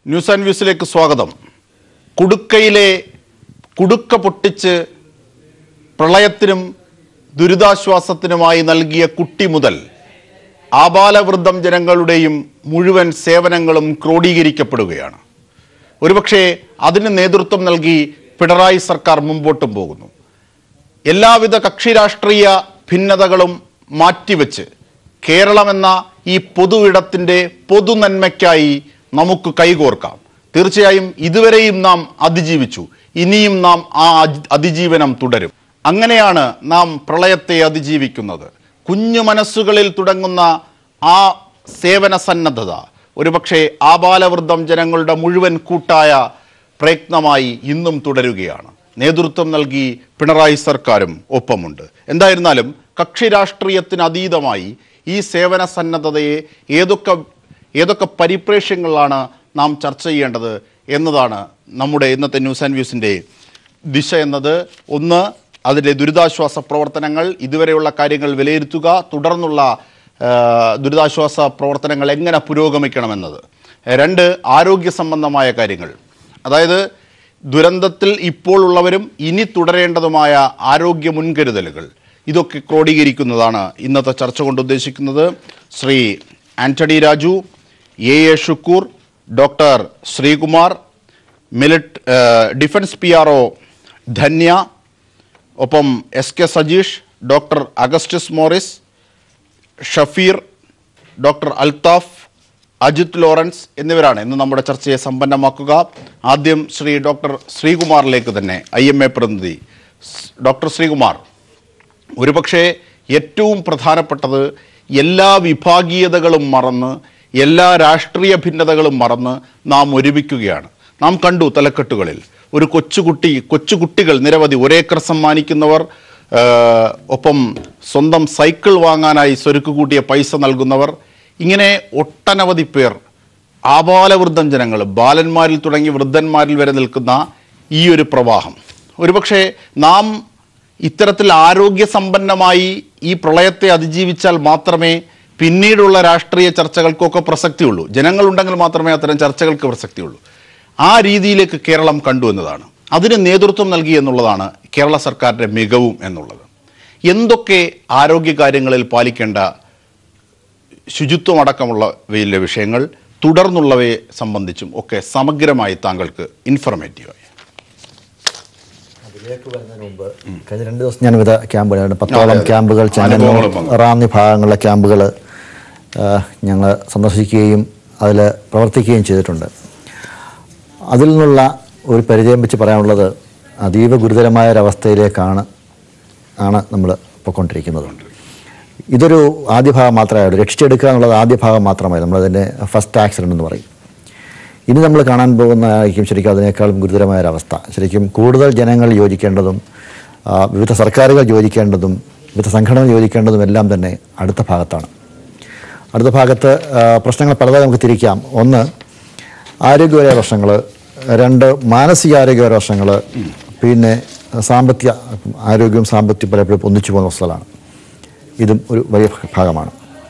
News and വ്യൂസിലേക്ക് സ്വാഗതം കുടുക്കയിലെ കുടുക്ക പൊട്ടിച്ച് പ്രളയത്തിനും ദുരിതാശ്വാസത്തിനുമായി നൽകിയ കുട്ടി മുതൽ ആബാലവൃദ്ധം ജനങ്ങളുടെയും മുഴുവൻ സേവനങ്ങളും ക്രോഡീകരിക്കപ്പെടുകയാണ് ഒരുപക്ഷെ അതിന് നേതൃത്വം നൽകി പിണറായി സർക്കാർ മുമ്പോട്ടും പോകുന്നു എല്ലാവിധ കക്ഷി രാഷ്ട്രീയ ഭിന്നതകളും മാറ്റിവെച്ച് കേരളമെന്ന ഈ പൊതു ഇടത്തിൻ്റെ പൊതുനന്മയ്ക്കായി നമുക്ക് കൈകോർക്കാം തീർച്ചയായും ഇതുവരെയും നാം അതിജീവിച്ചു ഇനിയും നാം ആ അതി- അതിജീവനം തുടരും അങ്ങനെയാണ് നാം പ്രളയത്തെ അതിജീവിക്കുന്നത് കുഞ്ഞു മനസ്സുകളിൽ തുടങ്ങുന്ന ആ സേവന സന്നദ്ധത ഒരുപക്ഷെ ആബാലവൃദ്ധം ജനങ്ങളുടെ മുഴുവൻ കൂട്ടായ പ്രയത്നമായി ഇന്നും തുടരുകയാണ് നേതൃത്വം നൽകി പിണറായി സർക്കാരും ഒപ്പമുണ്ട് എന്തായിരുന്നാലും കക്ഷി രാഷ്ട്രീയത്തിന് അതീതമായി ഈ സേവന സന്നദ്ധതയെ ഏതൊക്കെ ഏതൊക്കെ പരിപ്രേക്ഷ്യങ്ങളാണ് നാം ചർച്ച ചെയ്യേണ്ടത് എന്നതാണ് നമ്മുടെ ഇന്നത്തെ ന്യൂസ് ആൻഡ് വ്യൂസിൻ്റെ ദിശ എന്നത് ഒന്ന് അതിൻ്റെ ദുരിതാശ്വാസ പ്രവർത്തനങ്ങൾ ഇതുവരെയുള്ള കാര്യങ്ങൾ വിലയിരുത്തുക തുടർന്നുള്ള ആ, ദുരിതാശ്വാസ പ്രവർത്തനങ്ങൾ എങ്ങനെ പുരോഗമിക്കണമെന്നത് രണ്ട് ആരോഗ്യ സംബന്ധമായ കാര്യങ്ങൾ അതായത് ദുരന്തത്തിൽ ഇപ്പോൾ ഉള്ളവരും ഇനി തുടരേണ്ടതുമായ ആരോഗ്യ മുൻകരുതലുകൾ ഇതൊക്കെ ക്രോഡീകരിക്കുന്നതാണ് ഇന്നത്തെ ചർച്ച കൊണ്ട് ഉദ്ദേശിക്കുന്നത് Shri Antony Raju A A Shukkur doctor Sreekumar military defence P R O Dhanya ഒപ്പം S K Sajeesh doctor Augustus Morris Shafeer doctor Althaf Ajith Lawrence എന്നിവരാണ് ഇന്ന് നമ്മുടെ ചർച്ചയെ സമ്പന്നമാക്കുക ആദ്യം ശ്രീ ഡോക്ടർ ശ്രീകുമാറിലേക്ക് തന്നെ ഐ എം എ പ്രതിനിധി സ്- ഡോക്ടർ ശ്രീകുമാർ ഒരുപക്ഷെ ഏറ്റവും പ്രധാനപ്പെട്ടത് എല്ലാ വിഭാഗീയതകളും മറന്ന് എല്ലാ രാഷ്ട്രീയ ഭിന്നതകളും മറന്ന് നാം ഒരുമിക്കുകയാണ് നാം കണ്ടു തലക്കെട്ടുകളിൽ ഒരു കൊച്ചുകുട്ടി കൊച്ചുകുട്ടികൾ നിരവധി ഒരേക്കർ സമ്മാനിക്കുന്നവർ ആ, ഒപ്പം സ്വന്തം സൈക്കിൾ വാങ്ങാനായി സ്വരുക്ക് കൂട്ടിയ പൈസ നൽകുന്നവർ ഇങ്ങനെ ഒട്ടനവധി പേർ ആബാലവൃദ്ധം ജനങ്ങൾ ബാലന്മാരിൽ തുടങ്ങി വൃദ്ധന്മാരിൽ വരെ നിൽക്കുന്ന ഈ ഒരു പ്രവാഹം ഒരുപക്ഷെ നാം ഇത്തരത്തിൽ ആരോഗ്യ സമ്പന്നമായി ഈ പ്രളയത്തെ അതിജീവിച്ചാൽ മാത്രമേ പിന്നീടുള്ള രാഷ്ട്രീയ ചർച്ചകൾക്കൊക്കെ പ്രസക്തിയുള്ളൂ ജനങ്ങളുണ്ടെങ്കിൽ മാത്രമേ അത്തരം ചർച്ചകൾക്ക് പ്രസക്തിയുള്ളൂ ആ രീതിയിലേക്ക് കേരളം കണ്ടു എന്നതാണ് അതിന് നേതൃത്വം നൽകി എന്നുള്ളതാണ് കേരള സർക്കാരിൻ്റെ മികവും എന്നുള്ളത് എന്തൊക്കെ ആരോഗ്യ കാര്യങ്ങളിൽ പാലിക്കേണ്ട ശുചിത്വം അടക്കമുള്ളവയിലെ വിഷയങ്ങൾ തുടർന്നുള്ളവയെ സംബന്ധിച്ചും ഒക്കെ സമഗ്രമായി താങ്കൾക്ക് ഇൻഫർമേറ്റീവായി അതിലേക്ക് വരുന്നതിന് മുമ്പ് കഴിഞ്ഞ രണ്ട് ദിവസം ഞാൻ വിവിധ ക്യാമ്പുകൾ പത്തോളം അതെ, അതെ. ക്യാമ്പുകൾ ചെങ്ങന്നൂർ അനുഭവങ്ങളും വന്നു. റാന്നി ഭാഗങ്ങളിലെ ക്യാമ്പുകൾ ഞങ്ങൾ സന്ദർശിക്കുകയും അതിൽ പ്രവർത്തിക്കുകയും ചെയ്തിട്ടുണ്ട് അതിൽ നിന്നുള്ള ഒരു പരിചയം വെച്ച് പറയാനുള്ളത് അതീവ ഗുരുതരമായ ഒരവസ്ഥയിലേക്കാണ് ആണ് നമ്മൾ പോയിക്കൊണ്ടിരിക്കുന്നത് ഇതൊരു ആദ്യ ഭാഗം മാത്രമേ ഉള്ളൂ രക്ഷിച്ചെടുക്കുക എന്നുള്ളത് ആദ്യ ഭാഗം മാത്രമായി നമ്മളതിൻ്റെ ഫസ്റ്റ് ആക്സിഡൻ്റ് എന്ന് പറയും ഇനി നമ്മൾ കാണാൻ പോകുന്നതായിരിക്കും ശരിക്കും അതിനേക്കാളും ഗുരുതരമായ ഒരവസ്ഥ ശരിക്കും കൂടുതൽ ജനങ്ങൾ യോജിക്കേണ്ടതും ആ, വിവിധ സർക്കാരുകൾ യോജിക്കേണ്ടതും വിവിധ സംഘടനകൾ യോജിക്കേണ്ടതും എല്ലാം തന്നെ അടുത്ത ഭാഗത്താണ് അടുത്ത ഭാഗത്ത് ആ, പ്രശ്നങ്ങൾ പലതായി നമുക്ക് തിരിക്കാം ഒന്ന് ആരോഗ്യപരമായ പ്രശ്നങ്ങൾ രണ്ട് മാനസികാരോഗ്യപര പ്രശ്നങ്ങൾ പിന്നെ സാമ്പത്തിക ആരോഗ്യവും സാമ്പത്തികവും പലപ്പോഴും ഒന്നിച്ചു പോകുന്ന വസ്തുക്കളാണ് ഇതും ഒരു വലിയ ഭാഗമാണ്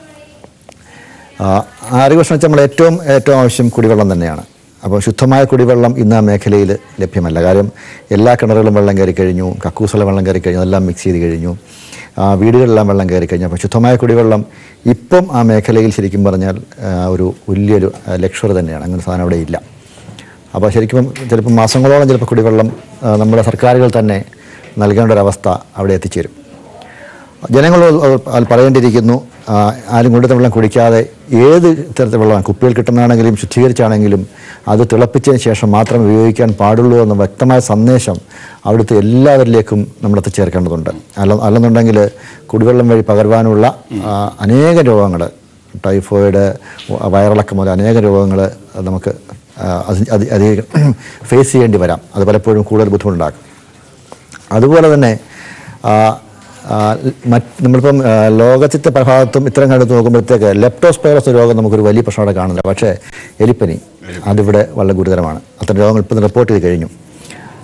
ആ, ആരോഗ്യപ്രശ്നം വെച്ചാൽ നമ്മൾ ഏറ്റവും ഏറ്റവും ആവശ്യം കുടിവെള്ളം തന്നെയാണ് അപ്പോൾ ശുദ്ധമായ കുടിവെള്ളം ഇന്ന് ആ മേഖലയിൽ ലഭ്യമല്ല കാര്യം എല്ലാ കിണറുകളും വെള്ളം കയറി കഴിഞ്ഞു കക്കൂസുള്ള വെള്ളം കയറി കഴിഞ്ഞു അതെല്ലാം മിക്സ് ചെയ്ത് കഴിഞ്ഞു ആ, വീടുകളിലെല്ലാം വെള്ളം കയറി കഴിഞ്ഞു അപ്പോൾ ശുദ്ധമായ കുടിവെള്ളം ഇപ്പം ആ മേഖലയിൽ ശരിക്കും പറഞ്ഞാൽ ആ, ഒരു വലിയൊരു ലക്ഷറി തന്നെയാണ് അങ്ങനെ സാധനം അവിടെ ഇല്ല അപ്പോൾ ശരിക്കും ചിലപ്പോൾ മാസങ്ങളോളം ചിലപ്പോൾ കുടിവെള്ളം ആ, നമ്മുടെ സർക്കാരുകൾ തന്നെ നൽകേണ്ട ഒരവസ്ഥ അവിടെ എത്തിച്ചേരും ജനങ്ങളോട് അത് പറയേണ്ടിയിരിക്കുന്നു ആ, ആരും കൊണ്ടുവന്ന വെള്ളം കുടിക്കാതെ ഏത് തരത്തിലുള്ള വെള്ളമാണ് കുപ്പിയിൽ കിട്ടുന്നതാണെങ്കിലും ശുദ്ധീകരിച്ചാണെങ്കിലും അത് തിളപ്പിച്ചതിന് ശേഷം മാത്രം ഉപയോഗിക്കാൻ പാടുള്ളൂ എന്ന വ്യക്തമായ സന്ദേശം അവിടുത്തെ എല്ലാവരിലേക്കും നമ്മൾ എത്തിച്ചേർക്കേണ്ടതുണ്ട് അല്ല അല്ലെന്നുണ്ടെങ്കിൽ കുടിവെള്ളം വഴി പകരുവാനുള്ള ആ, അനേകം രോഗങ്ങൾ ടൈഫോയിഡ് വയറിളക്കം മുതൽ അനേകം രോഗങ്ങൾ നമുക്ക് ആ, അത് അത് അത് ഫേസ് ചെയ്യേണ്ടി വരാം അത് പലപ്പോഴും കൂടുതൽ ബുദ്ധിമുട്ടുണ്ടാക്കും അതുപോലെ തന്നെ ആ, ആ, മറ്റ് നമ്മളിപ്പം ആ, ലോകത്തിൻ്റെ പല ഭാഗത്തും ഇത്തരം കണ്ടെത്ത് നോക്കുമ്പോഴത്തേക്ക് ലെപ്റ്റോസ്പൈറസ് രോഗം നമുക്കൊരു വലിയ പ്രശ്നമായിട്ട് കാണുന്നില്ല പക്ഷേ എലിപ്പനി അതിവിടെ വളരെ ഗുരുതരമാണ് അത്തരം രോഗങ്ങൾ ഇപ്പം റിപ്പോർട്ട് ചെയ്ത് കഴിഞ്ഞു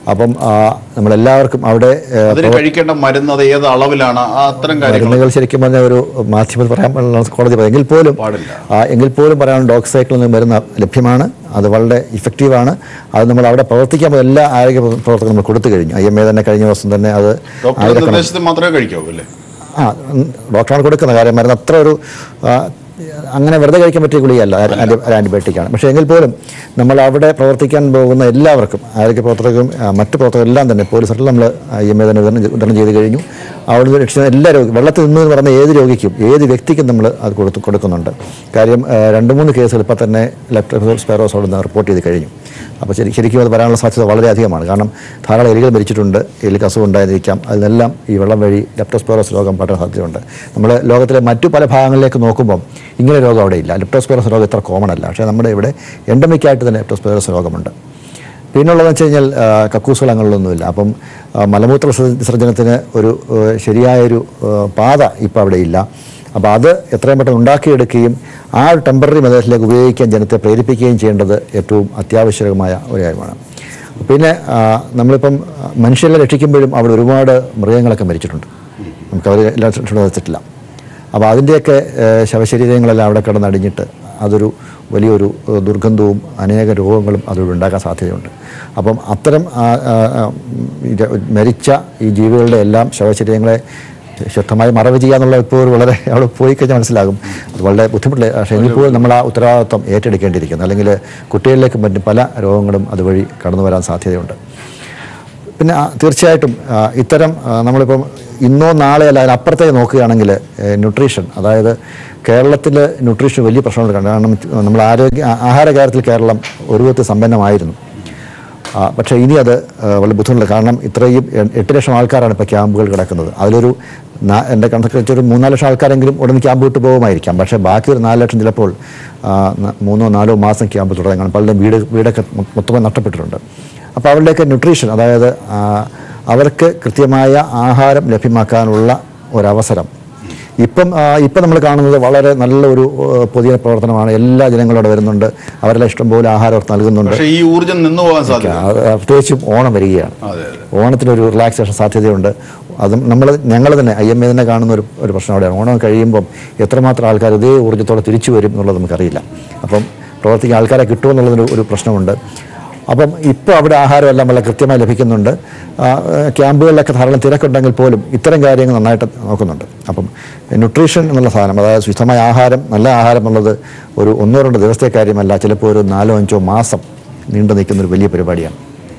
അപ്പം ആ, നമ്മളെല്ലാവർക്കും അവിടെ ഏ, അതിന് കഴിക്കേണ്ട മരുന്ന് അത് ഏത് അളവിലാണ് ആ അത്തരം കാര്യങ്ങൾ മരുന്നുകൾ ശരിക്കും പറഞ്ഞ ഒരു മാധ്യമത്തിൽ പറയാൻ പാടില്ല, കോടതി പറയും എങ്കിൽ പോലും പാടില്ല. ആ, എങ്കിൽ പോലും പറയാൻ ഡോക്സൈക്കിളിൽ നിന്ന് മരുന്ന് ലഭ്യമാണ് അത് വളരെ ഇഫക്റ്റീവാണ് അത് നമ്മൾ അവിടെ പ്രവർത്തിക്കാൻ പോകുന്ന എല്ലാ ആരോഗ്യ പ്രവർത്തകരും നമ്മൾ കൊടുത്തു കഴിഞ്ഞു ഐ എം എ തന്നെ കഴിഞ്ഞ ദിവസം തന്നെ അത് ഡോക്ടറുടെ ആയിരക്കണക്കിന് നിർദ്ദേശത്തിൽ മാത്രമേ കഴിക്കാവൂ അല്ലേ ആ ഉം, ഡോക്ടറാണ് കൊടുക്കുന്ന കാര്യം മരുന്ന് അത്ര ഒരു ആ, അങ്ങനെ വെറുതെ കഴിക്കാൻ പറ്റിയ ഗുളികയല്ല ആൻറ്റി ആൻറ്റിബയോട്ടിക്കാണ് പക്ഷേ എങ്കിൽ പോലും നമ്മൾ അവിടെ പ്രവർത്തിക്കാൻ പോകുന്ന എല്ലാവർക്കും ആരോഗ്യ പ്രവർത്തകരും ആ, മറ്റ് പ്രവർത്തകരും എല്ലാം തന്നെ പോലീസിൽ നമ്മൾ ഐ എം എ തന്നെ വിതരണം ചെയ്ത് വിതരണം ചെയ്ത് കഴിഞ്ഞു അവിടെ നിന്ന് രക്ഷിച്ച എല്ലാ രോഗി വെള്ളത്തിൽ നിന്ന് എന്ന് പറയുന്ന ഏത് രോഗിക്കും ഏത് വ്യക്തിക്കും നമ്മൾ അത് കൊടുത്ത് കൊടുക്കുന്നുണ്ട് കാര്യം ആ, രണ്ട് മൂന്ന് കേസുകൾ ഇപ്പോൾ തന്നെ ലെഫ്റ്റ് സ്പെറോസ് അവിടെ നിന്ന് റിപ്പോർട്ട് ചെയ്ത് കഴിഞ്ഞു അപ്പോൾ ശരി ശരിക്കും അത് വരാനുള്ള സാധ്യത വളരെ അധികമാണ് കാരണം ധാരാളം എലികൾ മരിച്ചിട്ടുണ്ട് എലിക്ക് അസുഖം ഉണ്ടായിരിക്കാം അതിനെല്ലാം ഈ വെള്ളം വഴി ലെപ്റ്റോസ്പെറോസ് രോഗം പറ്റാൻ സാധ്യതയുണ്ട് നമ്മൾ ലോകത്തിലെ മറ്റു പല ഭാഗങ്ങളിലേക്ക് നോക്കുമ്പം ഇങ്ങനെ രോഗം അവിടെ ഇല്ല ലെപ്റ്റോസ്പെറോസ് രോഗം ഇത്ര കോമൺ അല്ല പക്ഷേ നമ്മുടെ ഇവിടെ എൻഡമിക്കായിട്ട് തന്നെ ലെപ്റ്റോസ്പെറോസ് രോഗമുണ്ട് പിന്നുള്ളതെന്ന് വെച്ച് കഴിഞ്ഞാൽ ആ, കക്കൂസുകൾ അങ്ങനെയുള്ളൊന്നുമില്ല അപ്പം ആ, മലമൂത്ര വിസർജ- വിസർജനത്തിന് ഒരു ഏഹ്, ശരിയായൊരു ഏഹ്, പാത ഇപ്പോൾ അവിടെ ഇല്ല അപ്പോൾ അത് എത്രയും പെട്ടെന്ന് ഉണ്ടാക്കിയെടുക്കുകയും ആ ഒരു ടെമ്പററി മെത്തേഡിലേക്ക് ഉപയോഗിക്കാൻ ജനത്തെ പ്രേരിപ്പിക്കുകയും ചെയ്യേണ്ടത് ഏറ്റവും അത്യാവശ്യകമായ ഒരു കാര്യമാണ് പിന്നെ ആ, നമ്മളിപ്പം ആ, മനുഷ്യരെ രക്ഷിക്കുമ്പോഴും അവിടെ ഒരുപാട് മൃഗങ്ങളൊക്കെ മരിച്ചിട്ടുണ്ട് നമുക്ക് അവർ എല്ലാം രക്ഷപ്പെടാൻ വെച്ചിട്ടില്ല അപ്പോൾ അതിൻ്റെയൊക്കെ ഏഹ്, ശവശരീരങ്ങളെല്ലാം അവിടെ കിടന്നടിഞ്ഞിട്ട് അതൊരു വലിയൊരു ഏഹ്, ദുർഗന്ധവും അനേക രോഗങ്ങളും അതുകൊണ്ട് ഉണ്ടാക്കാൻ സാധ്യതയുണ്ട് അപ്പം അത്തരം ആ, ആ, ആ, ഇത് മരിച്ച ഈ ജീവികളുടെ എല്ലാം ശവശരീരങ്ങളെ ശക്തമായി മറവ് ചെയ്യാന്നുള്ള ഇപ്പോൾ ഒരു വളരെ അവിടെ പോയി കഴിഞ്ഞാൽ മനസ്സിലാകും അത് വളരെ ബുദ്ധിമുട്ടില്ല പക്ഷേ എങ്കിൽ പോലും നമ്മൾ ആ ഉത്തരവാദിത്വം ഏറ്റെടുക്കേണ്ടിയിരിക്കുന്നു അല്ലെങ്കിൽ കുട്ടികളിലേക്കും മറ്റും പല രോഗങ്ങളും അതുവഴി കടന്നു വരാൻ സാധ്യതയുണ്ട് പിന്നെ ആ, തീർച്ചയായിട്ടും ആ, ഇത്തരം ആ, നമ്മളിപ്പം ഇന്നോ നാളെ അല്ല അതിനപ്പുറത്തേക്ക് നോക്കുകയാണെങ്കിൽ ന്യൂട്രീഷൻ അതായത് കേരളത്തിൽ ന്യൂട്രീഷൻ വലിയ പ്രശ്നമുണ്ട് കാരണം നമ്മൾ ആരോഗ്യ ആ- ആഹാര കാര്യത്തിൽ കേരളം ഒരു വിധത്തിൽ സമ്പന്നമായിരുന്നു ആ, പക്ഷേ ഇനി അത് ആ, വളരെ ബുദ്ധിമുട്ടില്ല കാരണം ഇത്രയും എ- എട്ട് ലക്ഷം ആൾക്കാരാണ് ഇപ്പോൾ ക്യാമ്പുകൾ കിടക്കുന്നത് അതിലൊരു നാ- എൻ്റെ കണക്ക് വെച്ച് ഒരു മൂന്നാല് ലക്ഷം ആൾക്കാരെങ്കിലും ഉടനെ ക്യാമ്പ് വിട്ട് പോകുമായിരിക്കാം പക്ഷേ ബാക്കി ഒരു നാല് ലക്ഷം ചിലപ്പോൾ ആ, ന- മൂന്നോ നാലോ മാസം ക്യാമ്പ് തുടങ്ങി കാണും പലരുടെയും വീട് വീടൊക്കെ മൊ- മൊത്തമായി നഷ്ടപ്പെട്ടിട്ടുണ്ട് അപ്പോൾ അവരുടെയൊക്കെ ന്യൂട്രീഷൻ അതായത് ആ, അവർക്ക് കൃത്യമായ ആഹാരം ലഭ്യമാക്കാനുള്ള ഒരവസരം ഇപ്പം ആ, ഇപ്പം നമ്മൾ കാണുന്നത് വളരെ നല്ലൊരു ആ, പൊതുജന പ്രവർത്തനമാണ് എല്ലാ ജനങ്ങളും അവിടെ വരുന്നുണ്ട് അവരെല്ലാം ഇഷ്ടംപോലെ ആഹാരം അവർക്ക് നൽകുന്നുണ്ട് പക്ഷേ ഈ ഊർജ്ജം നിന്നു പോകാൻ സാധ്യത അത് പ്രത്യേകിച്ചും ഓണം വരികയാണ് അതെ അതെ ഓണത്തിനൊരു റിലാക്സേഷൻ സാധ്യതയുണ്ട് അതും നമ്മൾ ഞങ്ങൾ തന്നെ ഐ എം എ തന്നെ കാണുന്ന ഒരു ഒരു പ്രശ്നം അവിടെയാണ് ഓണം കഴിയുമ്പം എത്രമാത്രം ആൾക്കാർ ഇതേ ഊർജ്ജത്തോടെ തിരിച്ചു വരും എന്നുള്ളത് നമുക്കറിയില്ല അപ്പം പ്രവർത്തിക്കാൻ ആൾക്കാരെ കിട്ടുമെന്നുള്ളതൊരു ഒരു പ്രശ്നമുണ്ട് അപ്പം ഇപ്പോൾ അവിടെ ആഹാരമെല്ലാം വളരെ കൃത്യമായി ലഭിക്കുന്നുണ്ട് ആ, ക്യാമ്പുകളിലൊക്കെ ധാരാളം തിരക്കുണ്ടെങ്കിൽ പോലും ഇത്തരം കാര്യങ്ങൾ നന്നായിട്ട് നോക്കുന്നുണ്ട് അപ്പം ന്യൂട്രീഷൻ എന്നുള്ള സാധനം അതായത് ശുദ്ധമായ ആഹാരം നല്ല ആഹാരം എന്നുള്ളത് ഒരു ഒന്നോ രണ്ടോ ദിവസത്തെ കാര്യമല്ല ചിലപ്പോൾ ഒരു നാലോ അഞ്ചോ മാസം നീണ്ടു നിൽക്കുന്ന ഒരു വലിയ പരിപാടിയാണ്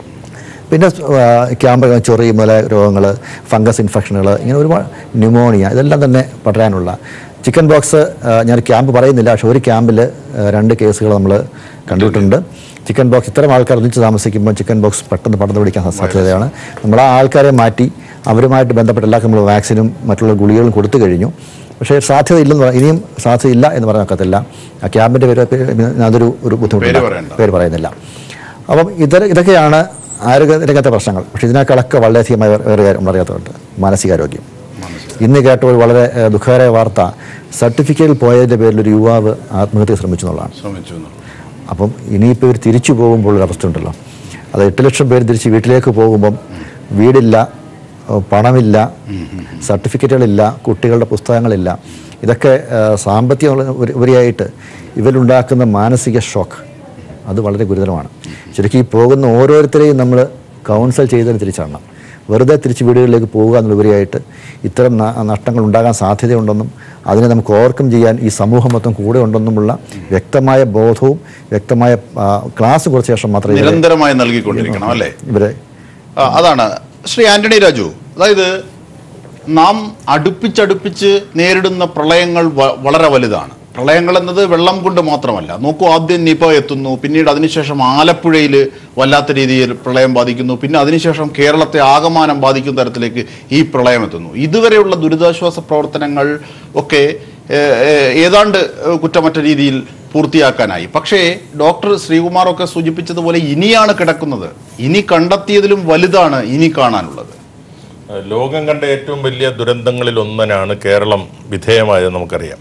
പിന്നെ ആ, ക്യാമ്പ് ചൊറി മുതല രോഗങ്ങൾ ഫംഗസ് ഇൻഫെക്ഷനുകൾ ഇങ്ങനെ ഒരുപാട് ന്യൂമോണിയ ഇതെല്ലാം തന്നെ പടരാനുള്ള ചിക്കൻ ബോക്സ് ആ, ഞാൻ ക്യാമ്പ് പറയുന്നില്ല പക്ഷേ ഒരു ക്യാമ്പിൽ രണ്ട് കേസുകൾ നമ്മൾ കണ്ടിട്ടുണ്ട് ചിക്കൻ ബോക്സ് ഇത്തരം ആൾക്കാർ ഒന്നിച്ച് താമസിക്കുമ്പോൾ ചിക്കൻ ബോക്സ് പെട്ടെന്ന് പടർന്നു പിടിക്കാൻ സാധ്യതയാണ് നമ്മൾ ആ ആൾക്കാരെ മാറ്റി അവരുമായിട്ട് ബന്ധപ്പെട്ട എല്ലാവർക്കും നമ്മൾ വാക്സിനും മറ്റുള്ള ഗുളികകളും കൊടുത്തു കഴിഞ്ഞു പക്ഷേ സാധ്യത ഇല്ലെന്ന് പറ- ഇനിയും സാധ്യതയില്ല എന്ന് പറയാൻ ഒക്കത്തില്ല ആ ക്യാമ്പിൻ്റെ പേര് അതൊരു ഒരു ബുദ്ധിമുട്ടില്ല പേര് പറയണ്ട. പേര് പറയുന്നില്ല അപ്പം ഇത് ഇതൊക്കെയാണ് ആരോഗ്യ രംഗത്തെ പ്രശ്നങ്ങൾ പക്ഷേ ഇതിനേക്കാളൊക്കെ വളരെയധികമായ വേറെ വേറെ കാര്യം നമ്മളറിയാത്തതുണ്ട് മാനസികാരോഗ്യം ഇന്ന് കേട്ട ഒരു വളരെ ഏഹ്, ദുഃഖകരമായ വാർത്ത സർട്ടിഫിക്കറ്റിൽ പോയതിൻ്റെ പേരിൽ ഒരു യുവാവ് ആത്മഹത്യ ശ്രമിച്ചു എന്നുള്ളതാണ് ശ്രമിച്ചു എന്ന്. അപ്പം ഇനിയിപ്പോൾ ഇവർ തിരിച്ചു പോകുമ്പോൾ ഒരു അവസ്ഥ ഉണ്ടല്ലോ അത് എട്ട് ലക്ഷം പേര് തിരിച്ച് വീട്ടിലേക്ക് പോകുമ്പം വീടില്ല ഏഹ് പണമില്ല സർട്ടിഫിക്കറ്റുകളില്ല കുട്ടികളുടെ പുസ്തകങ്ങളില്ല ഇതൊക്കെ ഏഹ് സാമ്പത്തികമുള്ള ഉപരി- ഉപരിയായിട്ട് ഇവരുണ്ടാക്കുന്ന മാനസിക ഷോക്ക് അത് വളരെ ഗുരുതരമാണ് ശരിക്കും ഈ പോകുന്ന ഓരോരുത്തരെയും നമ്മൾ കൗൺസിൽ ചെയ്തതിന് തിരിച്ചറിയണം വെറുതെ തിരിച്ച് വീടുകളിലേക്ക് പോവുക എന്നുപരിയായിട്ട് ഇത്തരം ന- നഷ്ടങ്ങൾ ഉണ്ടാകാൻ സാധ്യതയുണ്ടെന്നും അതിനെ നമുക്ക് ഓവർകം ചെയ്യാൻ ഈ സമൂഹം മൊത്തം കൂടെ ഉണ്ടെന്നുമുള്ള വ്യക്തമായ ബോധവും വ്യക്തമായ ആ, ക്ലാസ് കുറച്ച ശേഷം മാത്രമേ ഇവരെ- നിരന്തരമായി നൽകിക്കൊണ്ടിരിക്കണം അല്ലേ ഇവരെ ആ, അതാണ് ശ്രീ ആന്റണി രാജു അതായത് നാം അടുപ്പിച്ചടുപ്പിച്ച് നേരിടുന്ന പ്രളയങ്ങൾ വ- വളരെ വലുതാണ് പ്രളയങ്ങൾ എന്നത് വെള്ളം കൊണ്ട് മാത്രമല്ല നോക്കൂ ആദ്യം നിപ എത്തുന്നു പിന്നീട് അതിനുശേഷം ആലപ്പുഴയിൽ വല്ലാത്ത രീതിയിൽ പ്രളയം ബാധിക്കുന്നു പിന്നെ അതിനുശേഷം കേരളത്തെ ആകമാനം ബാധിക്കുന്ന തരത്തിലേക്ക് ഈ പ്രളയം എത്തുന്നു ഇതുവരെയുള്ള ദുരിതാശ്വാസ പ്രവർത്തനങ്ങൾ ഒക്കെ ഏഹ്, ഏഹ്, ഏതാണ്ട് ഏഹ്, കുറ്റമറ്റ രീതിയിൽ പൂർത്തിയാക്കാനായി പക്ഷേ ഡോക്ടർ ശ്രീകുമാറൊക്കെ സൂചിപ്പിച്ചതുപോലെ ഇനിയാണ് കിടക്കുന്നത് ഇനി കണ്ടെത്തിയതിലും വലുതാണ് ഇനി കാണാനുള്ളത് ലോകം കണ്ട ഏറ്റവും വലിയ ദുരന്തങ്ങളിൽ ഒന്നിനാണ് കേരളം വിധേയമായത് നമുക്കറിയാം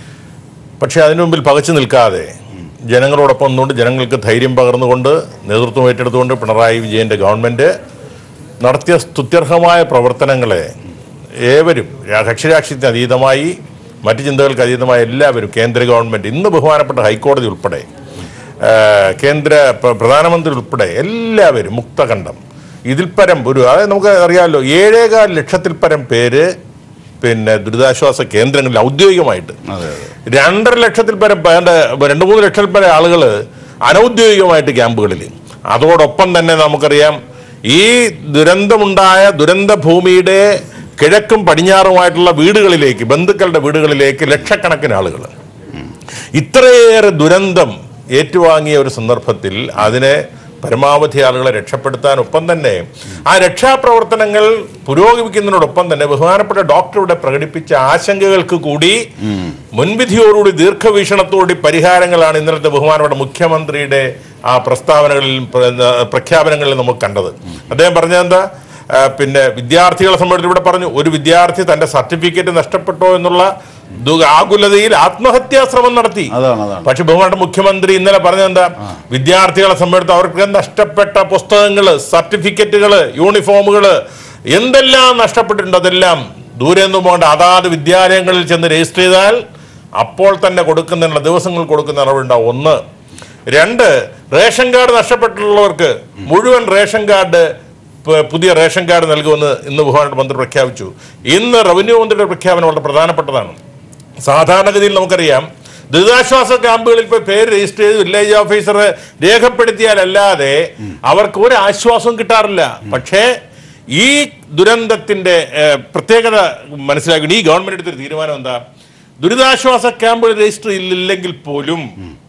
പക്ഷേ അതിനു മുമ്പിൽ പകച്ചു നിൽക്കാതെ ജനങ്ങളോടൊപ്പം നിന്നുകൊണ്ട് ജനങ്ങൾക്ക് ധൈര്യം പകർന്നുകൊണ്ട് നേതൃത്വം ഏറ്റെടുത്തുകൊണ്ട് പിണറായി വിജയന്റെ ഗവൺമെന്റ് നടത്തിയ സ്തുത്യർഹമായ പ്രവർത്തനങ്ങളെ ഏവരും രാ- കക്ഷിരാഷ്ട്രീയത്തിന് അതീതമായി മറ്റു ചിന്തകൾക്ക് അതീതമായ എല്ലാവരും കേന്ദ്ര ഗവൺമെൻറ് ഇന്ന് ബഹുമാനപ്പെട്ട ഹൈക്കോടതി ഉൾപ്പെടെ ആ, കേന്ദ്ര പ്ര- പ്രധാനമന്ത്രി ഉൾപ്പെടെ എല്ലാവരും മുക്തകണ്ഠം ഇതിൽ പരം ഒരു അതായത് നമുക്ക് അറിയാമല്ലോ ഏഴേകാൽ ലക്ഷത്തിൽ പരം പേര് പിന്നെ ദുരിതാശ്വാസ കേന്ദ്രങ്ങളിൽ ഔദ്യോഗികമായിട്ട് രണ്ടര ലക്ഷത്തിൽ പരം ഏതാണ്ട് രണ്ട് മൂന്ന് ലക്ഷത്തിൽ പരം ആളുകൾ അനൗദ്യോഗികമായിട്ട് ക്യാമ്പുകളിൽ അതോടൊപ്പം തന്നെ നമുക്കറിയാം ഈ ദുരന്തമുണ്ടായ ദുരന്ത ഭൂമിയുടെ കിഴക്കും പടിഞ്ഞാറുമായിട്ടുള്ള വീടുകളിലേക്ക് ബന്ധുക്കളുടെ വീടുകളിലേക്ക് ലക്ഷക്കണക്കിന് ആളുകൾ ഇത്രയേറെ ദുരന്തം ഏറ്റുവാങ്ങിയ ഒരു സന്ദർഭത്തിൽ അതിനെ പരമാവധി ആളുകളെ രക്ഷപ്പെടുത്താൻ ഒപ്പം തന്നെ ആ രക്ഷാപ്രവർത്തനങ്ങൾ പുരോഗമിക്കുന്നതിനോടൊപ്പം തന്നെ ബഹുമാനപ്പെട്ട ഡോക്ടർ ഇവിടെ പ്രകടിപ്പിച്ച ആശങ്കകൾക്ക് കൂടി മുൻവിധിയോടുകൂടി ദീർഘവീക്ഷണത്തോടുകൂടി പരിഹാരങ്ങളാണ് ഇന്നലത്തെ ബഹുമാനപ്പെട്ട മുഖ്യമന്ത്രിയുടെ ആ പ്രസ്താവനകളിൽ പ്ര- പ്രഖ്യാപനങ്ങളിൽ നമുക്ക് കണ്ടത് അദ്ദേഹം പറഞ്ഞതെന്താ ആ, പിന്നെ വിദ്യാർത്ഥികളെ സംബന്ധിച്ച് ഇവിടെ പറഞ്ഞു ഒരു വിദ്യാർത്ഥി തന്റെ സർട്ടിഫിക്കറ്റ് നഷ്ടപ്പെട്ടോ എന്നുള്ള ദു- ആകുലതയിൽ ആത്മഹത്യാ ശ്രമം നടത്തി അതാണ്, അതാണ്. പക്ഷെ ബഹുമാനപ്പെട്ട മുഖ്യമന്ത്രി ഇന്നലെ പറഞ്ഞെന്താ വിദ്യാർത്ഥികളെ സംബന്ധിച്ച് അവർക്ക് നഷ്ടപ്പെട്ട പുസ്തകങ്ങള് സർട്ടിഫിക്കറ്റുകള് യൂണിഫോമുകള് എന്തെല്ലാം നഷ്ടപ്പെട്ടിട്ടുണ്ട് അതെല്ലാം ദൂരെ നിന്നും പോകേണ്ട അതാത് വിദ്യാലയങ്ങളിൽ ചെന്ന് രജിസ്റ്റർ ചെയ്താൽ അപ്പോൾ തന്നെ കൊടുക്കുന്നതിനുള്ള ദിവസങ്ങൾ കൊടുക്കുന്ന നടപടിയുണ്ടാവും ഒന്ന് രണ്ട് റേഷൻ കാർഡ് നഷ്ടപ്പെട്ടിട്ടുള്ളവർക്ക് മുഴുവൻ റേഷൻ കാർഡ് പ- പുതിയ റേഷൻ കാർഡ് നൽകുമെന്ന് ഇന്ന് ബഹുമാനപ്പെട്ട മന്ത്രി പ്രഖ്യാപിച്ചു ഇന്ന് റവന്യൂ മന്ത്രിയുടെ പ്രഖ്യാപനം വളരെ പ്രധാനപ്പെട്ടതാണ് സാധാരണഗതിയിൽ നമുക്കറിയാം ദുരിതാശ്വാസ ക്യാമ്പുകളിൽ ഇപ്പോൾ പേര് രജിസ്റ്റർ ചെയ്ത് വില്ലേജ് ഓഫീസർ രേഖപ്പെടുത്തിയാലല്ലാതെ അവർക്ക് ഒരു ആശ്വാസവും കിട്ടാറില്ല പക്ഷേ ഈ ദുരന്തത്തിന്റെ ഏഹ്, പ്രത്യേകത മനസ്സിലാക്കി ഈ ഗവൺമെന്റ് എടുത്തൊരു തീരുമാനം എന്താ ദുരിതാശ്വാസ ക്യാമ്പുകൾ രജിസ്റ്റർ ഇല്ലെങ്കിൽ പോലും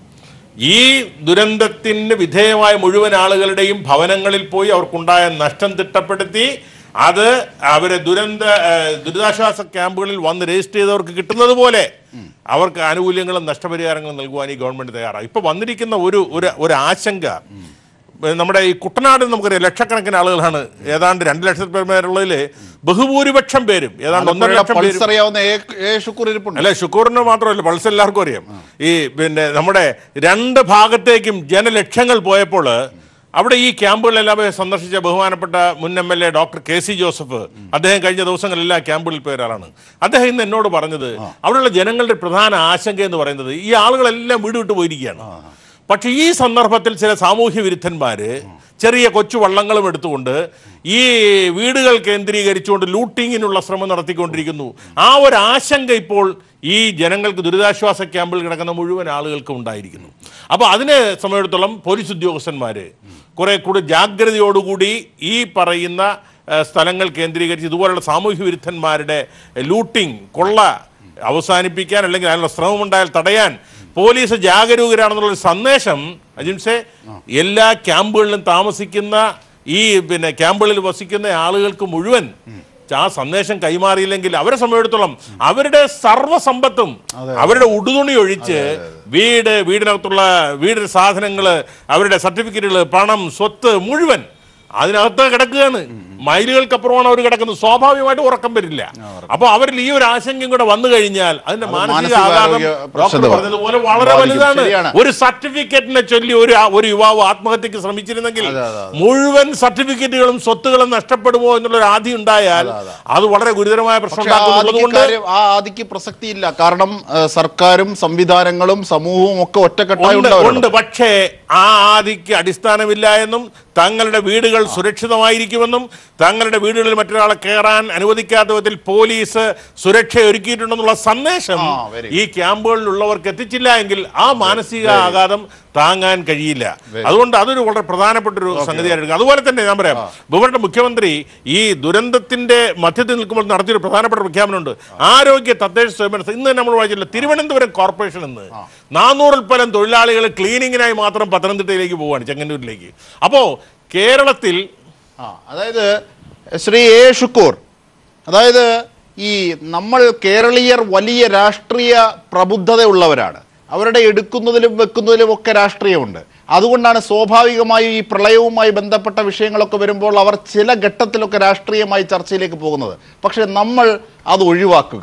ഈ ദുരന്തത്തിന് വിധേയമായ മുഴുവൻ ആളുകളുടെയും ഭവനങ്ങളിൽ പോയി അവർക്കുണ്ടായ നഷ്ടം തിട്ടപ്പെടുത്തി അത് അവരെ ദുരന്ത ഏഹ്, ദുരിതാശ്വാസ ക്യാമ്പുകളിൽ വന്ന് രജിസ്റ്റർ ചെയ്തവർക്ക് കിട്ടുന്നത് പോലെ അവർക്ക് ആനുകൂല്യങ്ങളും നഷ്ടപരിഹാരങ്ങളും നൽകുവാൻ ഈ ഗവൺമെന്റ് തയ്യാറാണ് ഇപ്പൊ വന്നിരിക്കുന്ന ഒരു ഒരു ഒരു ആശങ്ക ഏഹ്, നമ്മുടെ ഈ കുട്ടനാട് നമുക്കറിയാം ലക്ഷക്കണക്കിന് ആളുകളാണ് ഏതാണ്ട് രണ്ട് ലക്ഷത്തിൽ പേരുള്ളതിൽ ബഹുഭൂരിപക്ഷം പേരും ഏതാണ്ട് ഒന്നര ലക്ഷം പേരും പൾസ് അറിയാവുന്ന എ- എ ഷുക്കൂർ ഇരിപ്പുണ്ട് അല്ല ഷുക്കൂറിന് മാത്രമല്ല പൾസ് എല്ലാവർക്കും അറിയാം ഈ പിന്നെ നമ്മുടെ രണ്ട് ഭാഗത്തേക്കും ജനലക്ഷങ്ങൾ പോയപ്പോൾ അവിടെ ഈ ക്യാമ്പുകളെല്ലാം സന്ദർശിച്ച ബഹുമാനപ്പെട്ട മുൻ M L A doctor K C Joseph അദ്ദേഹം കഴിഞ്ഞ ദിവസങ്ങളെല്ലാം ക്യാമ്പുകളിൽ പോയ ഒരാളാണ് അദ്ദേഹം ഇന്ന് എന്നോട് പറഞ്ഞത് അവിടെയുള്ള ജനങ്ങളുടെ പ്രധാന ആശങ്ക എന്ന് പറയുന്നത് ഈ ആളുകളെല്ലാം വീട് വിട്ടു പോയിരിക്കുകയാണ് പക്ഷെ ഈ സന്ദർഭത്തിൽ ചില സാമൂഹ്യ വിരുദ്ധന്മാര് ചെറിയ കൊച്ചു വള്ളങ്ങളും എടുത്തുകൊണ്ട് ഈ വീടുകൾ കേന്ദ്രീകരിച്ചുകൊണ്ട് ലൂട്ടിങ്ങിനുള്ള ശ്രമം നടത്തിക്കൊണ്ടിരിക്കുന്നു ആ ഒരു ആശങ്ക ഇപ്പോൾ ഈ ജനങ്ങൾക്ക് ദുരിതാശ്വാസ ക്യാമ്പിൽ കിടക്കുന്ന മുഴുവൻ ആളുകൾക്കും ഉണ്ടായിരിക്കുന്നു അപ്പോൾ അതിനെ സംബന്ധിച്ചിടത്തോളം പോലീസ് ഉദ്യോഗസ്ഥന്മാര് കുറെ കൂടി ജാഗ്രതയോടുകൂടി ഈ പറയുന്ന ഏഹ്, സ്ഥലങ്ങൾ കേന്ദ്രീകരിച്ച് ഇതുപോലുള്ള സാമൂഹ്യ വിരുദ്ധന്മാരുടെ ലൂട്ടിംഗ് കൊള്ള അവസാനിപ്പിക്കാൻ അല്ലെങ്കിൽ അതിനുള്ള ശ്രമമുണ്ടായാൽ തടയാൻ പോലീസ് ജാഗരൂകരാണെന്നുള്ള ഒരു സന്ദേശം അജിൻസെ എല്ലാ ക്യാമ്പുകളിലും താമസിക്കുന്ന ഈ പിന്നെ ക്യാമ്പുകളിൽ വസിക്കുന്ന ആളുകൾക്ക് മുഴുവൻ ആ സന്ദേശം കൈമാറിയില്ലെങ്കിൽ അവരെ സംബന്ധിച്ചിടത്തോളം അവരുടെ സർവ്വസമ്പത്തും അവരുടെ ഉടുതുണി ഒഴിച്ച് വീട് വീടിനകത്തുള്ള വീട് സാധനങ്ങള് അവരുടെ സർട്ടിഫിക്കറ്റുകൾ പണം സ്വത്ത് മുഴുവൻ അതിനകത്ത് കിടക്കുകയാണ് മൈലുകൾക്കപ്പുറമാണ് അവർ കിടക്കുന്നത് സ്വാഭാവികമായിട്ട് ഉറക്കം വരില്ല അപ്പൊ അവരിൽ ഈ ഒരു ആശങ്കയും കൂടെ വന്നു കഴിഞ്ഞാൽ അതിന്റെ മാനസിക മാനസികാരോഗ്യ ആഘാതം ഡോക്ടർ പ്രശ്നമാണ്. പറഞ്ഞതുപോലെ വളരെ ബാധിക്കും. വലുതാണ് ശരിയാണ്. ഒരു സർട്ടിഫിക്കറ്റിനെ ചൊല്ലി ഒരു ആ- ഒരു യുവാവ് ആത്മഹത്യക്ക് ശ്രമിച്ചിരുന്നെങ്കിൽ മുഴുവൻ സർട്ടിഫിക്കറ്റുകളും സ്വത്തുകളും നഷ്ടപ്പെടുമോ എന്നുള്ള ഒരു ആധി ഉണ്ടായാൽ അത് വളരെ ഗുരുതരമായ പ്രശ്നം പക്ഷേ ആ ഉണ്ടാക്കുന്നുള്ളത് ആദിക്ക് കൊണ്ട് കാര്യം- ആ ആദിക്ക് പ്രസക്തിയില്ല കാരണം ഏഹ്, സർക്കാരും സംവിധാനങ്ങളും സമൂഹവും ഒക്കെ ഒറ്റക്കെട്ടായി ഉണ്ട് ഉണ്ടാവണം ഉണ്ട് പക്ഷേ ആ ആദിക്ക് അടിസ്ഥാനമില്ല എന്നും തങ്ങളുടെ വീടുകൾ സുരക്ഷിതമായിരിക്കുമെന്നും തങ്ങളുടെ വീടുകളിൽ മറ്റൊരാളെ കയറാൻ അനുവദിക്കാത്ത വിധത്തിൽ പോലീസ് സുരക്ഷ ഒരുക്കിയിട്ടുണ്ടെന്നുള്ള സന്ദേശം ആ, very ഈ ക്യാമ്പുകളിലുള്ളവർക്ക് എത്തിച്ചില്ല എങ്കിൽ ആ മാനസിക ആഘാതം താങ്ങാൻ കഴിയില്ല അതുകൊണ്ട് അതൊരു വളരെ പ്രധാനപ്പെട്ട ഒരു സംഗതിയായിരുന്നു അതുപോലെ തന്നെ ഞാൻ പറയാം ബഹുമാനപ്പെട്ട മുഖ്യമന്ത്രി ഈ ദുരന്തത്തിന്റെ മധ്യത്തിൽ നിൽക്കുമ്പോൾ നടത്തിയൊരു പ്രധാനപ്പെട്ട പ്രഖ്യാപനമുണ്ട് ആരോഗ്യ തദ്ദേശ സ്വയംഭരണ ഇന്ന് തന്നെ നമ്മൾ വായിച്ചില്ല തിരുവനന്തപുരം കോർപ്പറേഷൻ എന്ന് നാനൂറിൽ പരം തൊഴിലാളികൾ ക്ലീനിങ്ങിനായി മാത്രം പത്തനംതിട്ടയിലേക്ക് പോവുകയാണ് ചെങ്ങന്നൂരിലേക്ക് അപ്പോ കേരളത്തിൽ ആ അതായത് ശ്രീ എ ഷുക്കൂർ അതായത് ഈ നമ്മൾ കേരളീയർ വലിയ രാഷ്ട്രീയ പ്രബുദ്ധതയുള്ളവരാണ് അവരുടെ എടുക്കുന്നതിലും വെക്കുന്നതിലും ഒക്കെ രാഷ്ട്രീയമുണ്ട് അതുകൊണ്ടാണ് സ്വാഭാവികമായും ഈ പ്രളയവുമായി ബന്ധപ്പെട്ട വിഷയങ്ങളൊക്കെ വരുമ്പോൾ അവർ ചില ഘട്ടത്തിലൊക്കെ രാഷ്ട്രീയമായി ചർച്ചയിലേക്ക് പോകുന്നത് പക്ഷെ നമ്മൾ അത് ഒഴിവാക്കുക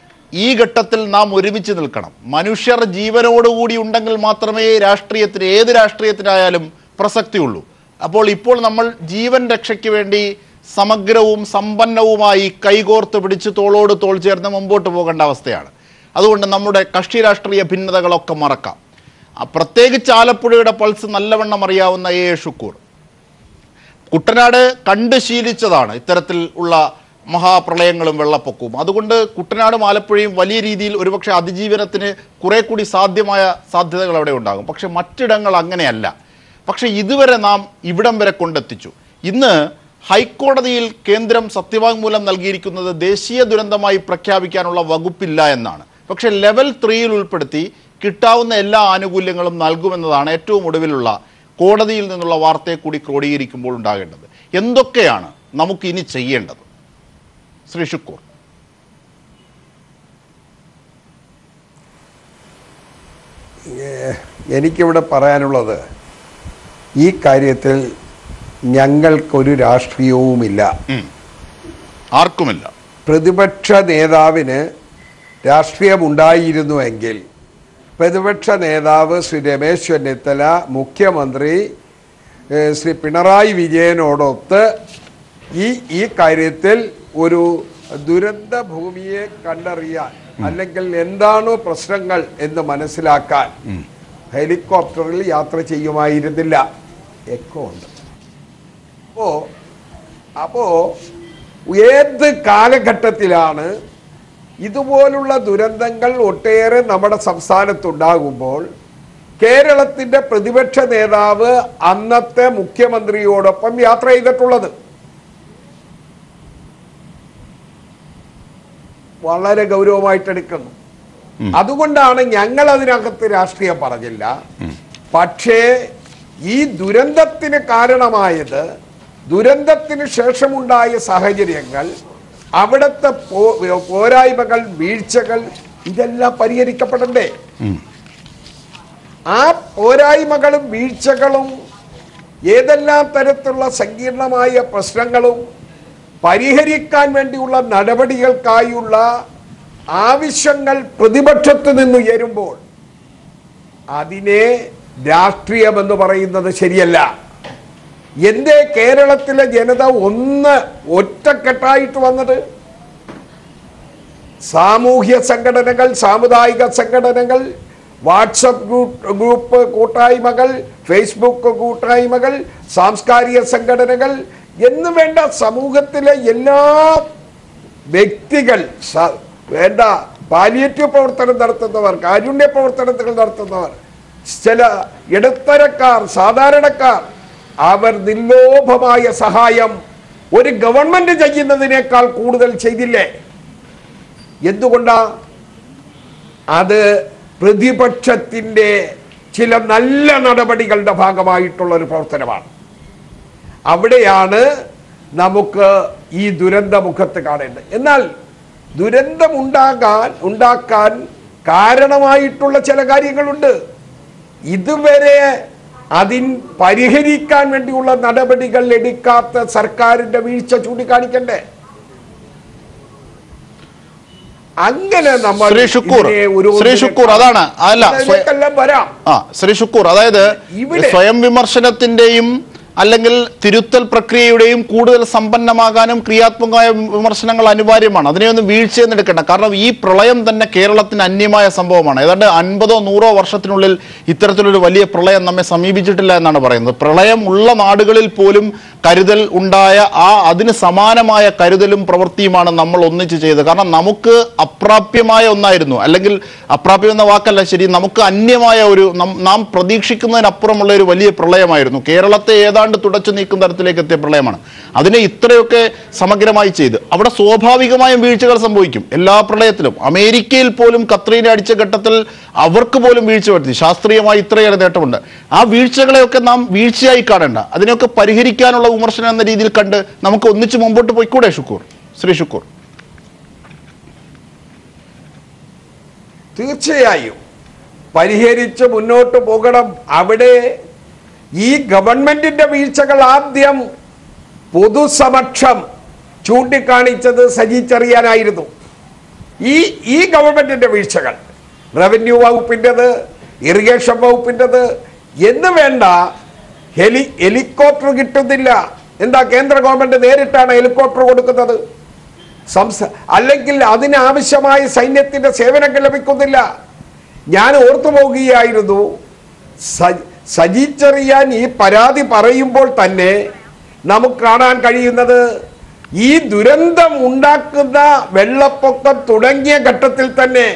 ഈ ഘട്ടത്തിൽ നാം ഒരുമിച്ച് നിൽക്കണം മനുഷ്യർ ജീവനോടുകൂടി ഉണ്ടെങ്കിൽ മാത്രമേ രാഷ്ട്രീയത്തിന് ഏത് രാഷ്ട്രീയത്തിനായാലും പ്രസക്തിയുള്ളൂ അപ്പോൾ ഇപ്പോൾ നമ്മൾ ജീവൻ രക്ഷയ്ക്ക് വേണ്ടി സമഗ്രവും സമ്പന്നവുമായി കൈകോർത്ത് പിടിച്ച് തോളോട് തോൾ ചേർന്ന് മുമ്പോട്ട് പോകേണ്ട അവസ്ഥയാണ് അതുകൊണ്ട് നമ്മുടെ കക്ഷി രാഷ്ട്രീയ ഭിന്നതകളൊക്കെ മറക്കാം ആ, പ്രത്യേകിച്ച് ആലപ്പുഴയുടെ പൾസ് നല്ലവണ്ണം അറിയാവുന്ന എ എ ഷുക്കൂർ കുട്ടനാട് കണ്ട് ശീലിച്ചതാണ് ഇത്തരത്തിൽ ഉള്ള മഹാപ്രളയങ്ങളും വെള്ളപ്പൊക്കവും അതുകൊണ്ട് കുട്ടനാടും ആലപ്പുഴയും വലിയ രീതിയിൽ ഒരുപക്ഷെ അതിജീവനത്തിന് കുറെ കൂടി സാധ്യമായ സാധ്യതകൾ അവിടെ ഉണ്ടാകും പക്ഷെ മറ്റിടങ്ങൾ അങ്ങനെയല്ല പക്ഷെ ഇതുവരെ നാം ഇവിടം വരെ കൊണ്ടെത്തിച്ചു ഇന്ന് ഹൈക്കോടതിയിൽ കേന്ദ്രം സത്യവാങ്മൂലം നൽകിയിരിക്കുന്നത് ദേശീയ ദുരന്തമായി പ്രഖ്യാപിക്കാനുള്ള വകുപ്പില്ല എന്നാണ് പക്ഷെ ലെവൽ ത്രീയിൽ ഉൾപ്പെടുത്തി കിട്ടാവുന്ന എല്ലാ ആനുകൂല്യങ്ങളും നൽകുമെന്നതാണ് ഏറ്റവും ഒടുവിലുള്ള കോടതിയിൽ നിന്നുള്ള വാർത്തയെ കൂടി ക്രോഡീകരിക്കുമ്പോൾ ഉണ്ടാകേണ്ടത് എന്തൊക്കെയാണ് നമുക്ക് ഇനി ചെയ്യേണ്ടത് ശ്രീ ഷുക്കൂർ ഏഹ് എനിക്കിവിടെ പറയാനുള്ളത് ഈ കാര്യത്തിൽ ഞങ്ങൾക്കൊരു രാഷ്ട്രീയവുമില്ല ആർക്കുമില്ല പ്രതിപക്ഷ നേതാവിന് രാഷ്ട്രീയമുണ്ടായിരുന്നുവെങ്കിൽ പ്രതിപക്ഷ നേതാവ് ശ്രീ രമേശ് ചെന്നിത്തല മുഖ്യമന്ത്രി ഏഹ്, ശ്രീ പിണറായി വിജയനോടൊത്ത് ഈ ഈ കാര്യത്തിൽ ഒരു ദുരന്ത ഭൂമിയെ കണ്ടറിയാൻ അല്ലെങ്കിൽ എന്താണോ പ്രശ്നങ്ങൾ എന്ന് മനസ്സിലാക്കാൻ ഹെലികോപ്റ്ററിൽ യാത്ര ചെയ്യുമായിരുന്നില്ല എക്കോ ഉണ്ട് അപ്പോ അപ്പോ ഏത് കാലഘട്ടത്തിലാണ് ഇതുപോലുള്ള ദുരന്തങ്ങൾ ഒട്ടേറെ നമ്മുടെ സംസ്ഥാനത്തുണ്ടാകുമ്പോൾ കേരളത്തിന്റെ പ്രതിപക്ഷ നേതാവ് അന്നത്തെ മുഖ്യമന്ത്രിയോടൊപ്പം യാത്ര ചെയ്തിട്ടുള്ളത് വളരെ ഗൗരവമായിട്ട് എടുക്കുന്നു അതുകൊണ്ടാണ് ഞങ്ങൾ അതിനകത്ത് രാഷ്ട്രീയം പറഞ്ഞില്ല പക്ഷേ ഈ ദുരന്തത്തിന് കാരണമായത് ദുരന്തത്തിന് ശേഷമുണ്ടായ സാഹചര്യങ്ങൾ അവിടുത്തെ പോ- പോരായ്മകൾ വീഴ്ചകൾ ഇതെല്ലാം പരിഹരിക്കപ്പെടണ്ടേ ആ പോരായ്മകളും വീഴ്ചകളും ഏതെല്ലാം തരത്തിലുള്ള സങ്കീർണമായ പ്രശ്നങ്ങളും പരിഹരിക്കാൻ വേണ്ടിയുള്ള നടപടികൾക്കായുള്ള ആവശ്യങ്ങൾ പ്രതിപക്ഷത്ത് നിന്ന് ഉയരുമ്പോൾ അതിനെ രാഷ്ട്രീയമെന്ന് പറയുന്നത് ശരിയല്ല എന്തേ കേരളത്തിലെ ജനത ഒന്ന് ഒറ്റക്കെട്ടായിട്ട് വന്നത് സാമൂഹ്യ സംഘടനകൾ സാമുദായിക സംഘടനകൾ വാട്സപ്പ് ഗ്രൂപ്പ് ഗ്രൂപ്പ് കൂട്ടായ്മകൾ ഫേസ്ബുക്ക് കൂട്ടായ്മകൾ സാംസ്കാരിക സംഘടനകൾ എന്ന് വേണ്ട സമൂഹത്തിലെ എല്ലാ വ്യക്തികൾ സ- വേണ്ട പാലിയേറ്റീവ് പ്രവർത്തനം നടത്തുന്നവർ കാരുണ്യ പ്രവർത്തനങ്ങൾ നടത്തുന്നവർ ചില ഇടത്തരക്കാർ സാധാരണക്കാർ അവർ നിർലോഭമായ സഹായം ഒരു ഗവൺമെന്റ് ചെയ്യുന്നതിനേക്കാൾ കൂടുതൽ ചെയ്തില്ലേ എന്തുകൊണ്ടാ അത് പ്രതിപക്ഷത്തിന്റെ ചില നല്ല നടപടികളുടെ ഭാഗമായിട്ടുള്ള ഒരു പ്രവർത്തനമാണ് അവിടെയാണ് നമുക്ക് ഈ ദുരന്തമുഖത്ത് കാണേണ്ടത് എന്നാൽ ദുരന്തം ഉണ്ടാകാൻ ഉണ്ടാക്കാൻ കാരണമായിട്ടുള്ള ചില കാര്യങ്ങളുണ്ട് ഇതുവരെ അതിൻ പരിഹരിക്കാൻ വേണ്ടിയുള്ള നടപടികൾ എടുക്കാത്ത സർക്കാരിന്റെ വീഴ്ച ചൂണ്ടിക്കാണിക്കണ്ടേ അങ്ങനെ നമ്മൾ ശ്രീ ഷുക്കൂർ, ഇതിനെ ഒരു ശ്രീ ഷുക്കൂർ, അതാണ്. അല്ല, സ്വയ- അതിലേക്കെല്ലാം വരാം ആ ശ്രീ ഷുക്കൂർ അതായത് ഇവിടെ- സ്വയം വിമർശനത്തിന്റെയും അല്ലെങ്കിൽ തിരുത്തൽ പ്രക്രിയയുടെയും കൂടുതൽ സമ്പന്നമാകാനും ക്രിയാത്മകമായ വിമർശനങ്ങൾ അനിവാര്യമാണ് അതിനെയൊന്നും വീഴ്ചയെന്ന് എടുക്കണ്ട കാരണം ഈ പ്രളയം തന്നെ കേരളത്തിന് അന്യമായ സംഭവമാണ് ഏതാണ്ട് അൻപതോ നൂറോ വർഷത്തിനുള്ളിൽ ഇത്തരത്തിലൊരു വലിയ പ്രളയം നമ്മെ സമീപിച്ചിട്ടില്ല എന്നാണ് പറയുന്നത് പ്രളയം ഉള്ള നാടുകളിൽ പോലും കരുതൽ ഉണ്ടായ ആ അതിന് സമാനമായ കരുതലും പ്രവൃത്തിയുമാണ് നമ്മൾ ഒന്നിച്ച് ചെയ്തത് കാരണം നമുക്ക് അപ്രാപ്യമായ ഒന്നായിരുന്നു അല്ലെങ്കിൽ അപ്രാപ്യം എന്ന വാക്കല്ല ശരി നമുക്ക് അന്യമായ ഒരു നം- നാം പ്രതീക്ഷിക്കുന്നതിനപ്പുറമുള്ള ഒരു വലിയ പ്രളയമായിരുന്നു കേരളത്തെ ഏതാണ്ട് തുടച്ചു നീക്കുന്ന തരത്തിലേക്ക് എത്തിയ പ്രളയമാണ് അതിനെ ഇത്രയൊക്കെ സമഗ്രമായി ചെയ്ത് അവിടെ സ്വാഭാവികമായും വീഴ്ചകൾ സംഭവിക്കും എല്ലാ പ്രളയത്തിലും അമേരിക്കയിൽ പോലും കത്രീന അടിച്ച ഘട്ടത്തിൽ അവർക്ക് പോലും വീഴ്ച വരുത്തി ശാസ്ത്രീയമായി ഇത്രയേറെ നേട്ടമുണ്ട് ആ വീഴ്ചകളെയൊക്കെ നാം വീഴ്ചയായി കാണേണ്ട അതിനെയൊക്കെ പരിഹരിക്കാനുള്ള വിമർശനം എന്ന രീതിയിൽ കണ്ട് നമുക്ക് ഒന്നിച്ച് മുമ്പോട്ട് പോയിക്കൂടെ ഷുക്കൂർ ശ്രീ ഷുക്കൂർ തീർച്ചയായും പരിഹരിച്ച് മുന്നോട്ട് പോകണം അവിടെ ഈ ഗവൺമെന്റിന്റെ വീഴ്ചകൾ ആദ്യം പൊതുസമക്ഷം ചൂണ്ടിക്കാണിച്ചത് സജി ചെറിയാനായിരുന്നു ഈ ഈ ഗവൺമെന്റിന്റെ വീഴ്ചകൾ റവന്യൂ വകുപ്പിൻ്റെത് ഇറിഗേഷൻ വകുപ്പിൻ്റെത് എന്ന് വേണ്ട ഹെലി ഹെലികോപ്റ്റർ കിട്ടുന്നില്ല എന്താ കേന്ദ്ര ഗവൺമെന്റ് നേരിട്ടാണ് ഹെലികോപ്റ്റർ കൊടുക്കുന്നത് സംസ അല്ലെങ്കിൽ അതിനാവശ്യമായ സൈന്യത്തിന്റെ സേവനങ്ങൾ ലഭിക്കുന്നില്ല ഞാൻ ഓർത്തു പോകുകയായിരുന്നു സ- സജി ചെറിയാൻ ഈ പരാതി പറയുമ്പോൾ തന്നെ നമുക്ക് കാണാൻ കഴിയുന്നത് ഈ ദുരന്തം ഉണ്ടാക്കുന്ന വെള്ളപ്പൊക്കം തുടങ്ങിയ ഘട്ടത്തിൽ തന്നെ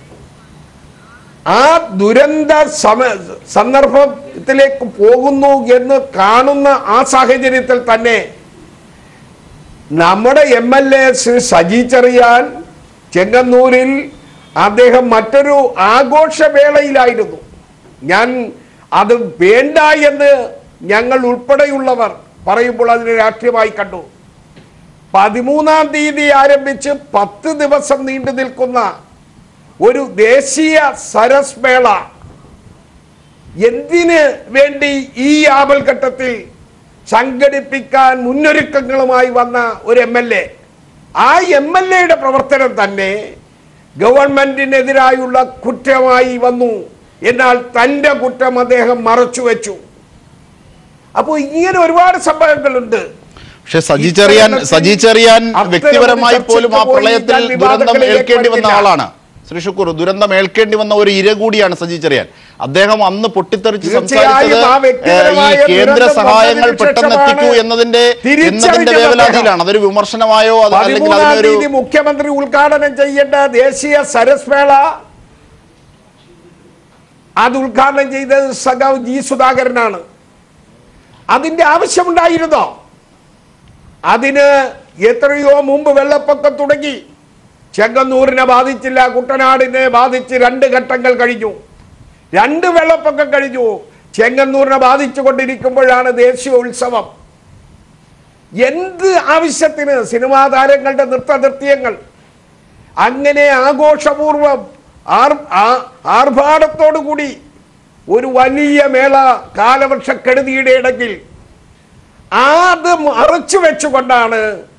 ആ ദുരന്ത സമ സന്ദർഭത്തിലേക്ക് പോകുന്നു എന്ന് കാണുന്ന ആ സാഹചര്യത്തിൽ തന്നെ നമ്മുടെ M L A Shri Saji Cherian ചെങ്ങന്നൂരിൽ അദ്ദേഹം മറ്റൊരു ആഘോഷവേളയിലായിരുന്നു ഞാൻ അത് വേണ്ട എന്ന് ഞങ്ങൾ ഉൾപ്പെടെയുള്ളവർ പറയുമ്പോൾ അതിനെ രാഷ്ട്രീയമായി കണ്ടു പതിമൂന്നാം തീയതി ആരംഭിച്ച് പത്ത് ദിവസം നീണ്ടു നിൽക്കുന്ന ഒരു ദേശീയ സരസ് മേള എന്തിന് വേണ്ടി ഈ ആപൽഘട്ടത്തിൽ സംഘടിപ്പിക്കാൻ മുന്നൊരുക്കങ്ങളുമായി വന്ന ഒരു എം എൽ എ ആ എം എൽ എയുടെ പ്രവർത്തനം തന്നെ ഗവൺമെന്റിനെതിരായുള്ള കുറ്റമായി വന്നു എന്നാൽ തന്റെ കുറ്റം അദ്ദേഹം മറച്ചു വെച്ചു അപ്പോൾ ഇങ്ങനെ ഒരുപാട് സംഭവങ്ങളുണ്ട് പക്ഷെ സജി ചെറിയാൻ സജി ചെറിയാൻ അത്തരം വ്യക്തിപരമായി ചർച്ചയ്ക്ക് പോലും ആ പോയി പ്രളയത്തിൽ ഞാൻ ദുരന്തം വിവാദങ്ങളിലേക്ക് ഏൽക്കേണ്ടി വന്ന വരുന്നില്ല. ആളാണ് ശ്രീ ഷുക്കൂർ ദുരന്തം ഏൽക്കേണ്ടി വന്ന ഒരു ഇര കൂടിയാണ് സജി ചെറിയാൻ അദ്ദേഹം അന്ന് പൊട്ടിത്തെറിച്ച് തീർച്ചയായും സംസാരിച്ചത് ആ ഏഹ്, വ്യക്തിപരമായ ഈ കേന്ദ്ര ദുരന്തം സഹായങ്ങൾ വന്നതിന് പെട്ടെന്ന് ശേഷമാണ് എത്തിക്കൂ എന്നതിന്റെ എന്നതിന്റെ തിരിച്ചറിഞ്ഞത് വേവലാതിയിലാണ് അതൊരു വിമർശനമായോ അത് അല്ലെങ്കിൽ പതിമൂന്നാം അതിനൊരു തീയതി മുഖ്യമന്ത്രി ഉദ്ഘാടനം ചെയ്യേണ്ട ദേശീയ സരസ് മേള അത് ഉദ്ഘാടനം ചെയ്തത് സഖാവ് ജി സുധാകരനാണ് അതിന്റെ ആവശ്യമുണ്ടായിരുന്നോ അതിന് എത്രയോ മുമ്പ് വെള്ളപ്പൊക്കം തുടങ്ങി ചെങ്ങന്നൂരിനെ ബാധിച്ചില്ല കുട്ടനാടിനെ ബാധിച്ച് രണ്ട് ഘട്ടങ്ങൾ കഴിഞ്ഞു രണ്ട് വെള്ളപ്പൊക്കം കഴിഞ്ഞു ചെങ്ങന്നൂരിനെ ബാധിച്ചുകൊണ്ടിരിക്കുമ്പോഴാണ് ദേശീയ ഉത്സവം എന്ത് ആവശ്യത്തിന് സിനിമാ താരങ്ങളുടെ നൃത്തനൃത്യങ്ങൾ അങ്ങനെ ആഘോഷപൂർവം ആർ ആ- ആർഭാടത്തോടുകൂടി ഒരു വലിയ മേള കാലവർഷക്കെടുതിയുടെ ഇടയിൽ അത് മറച്ചു വെച്ചുകൊണ്ടാണ്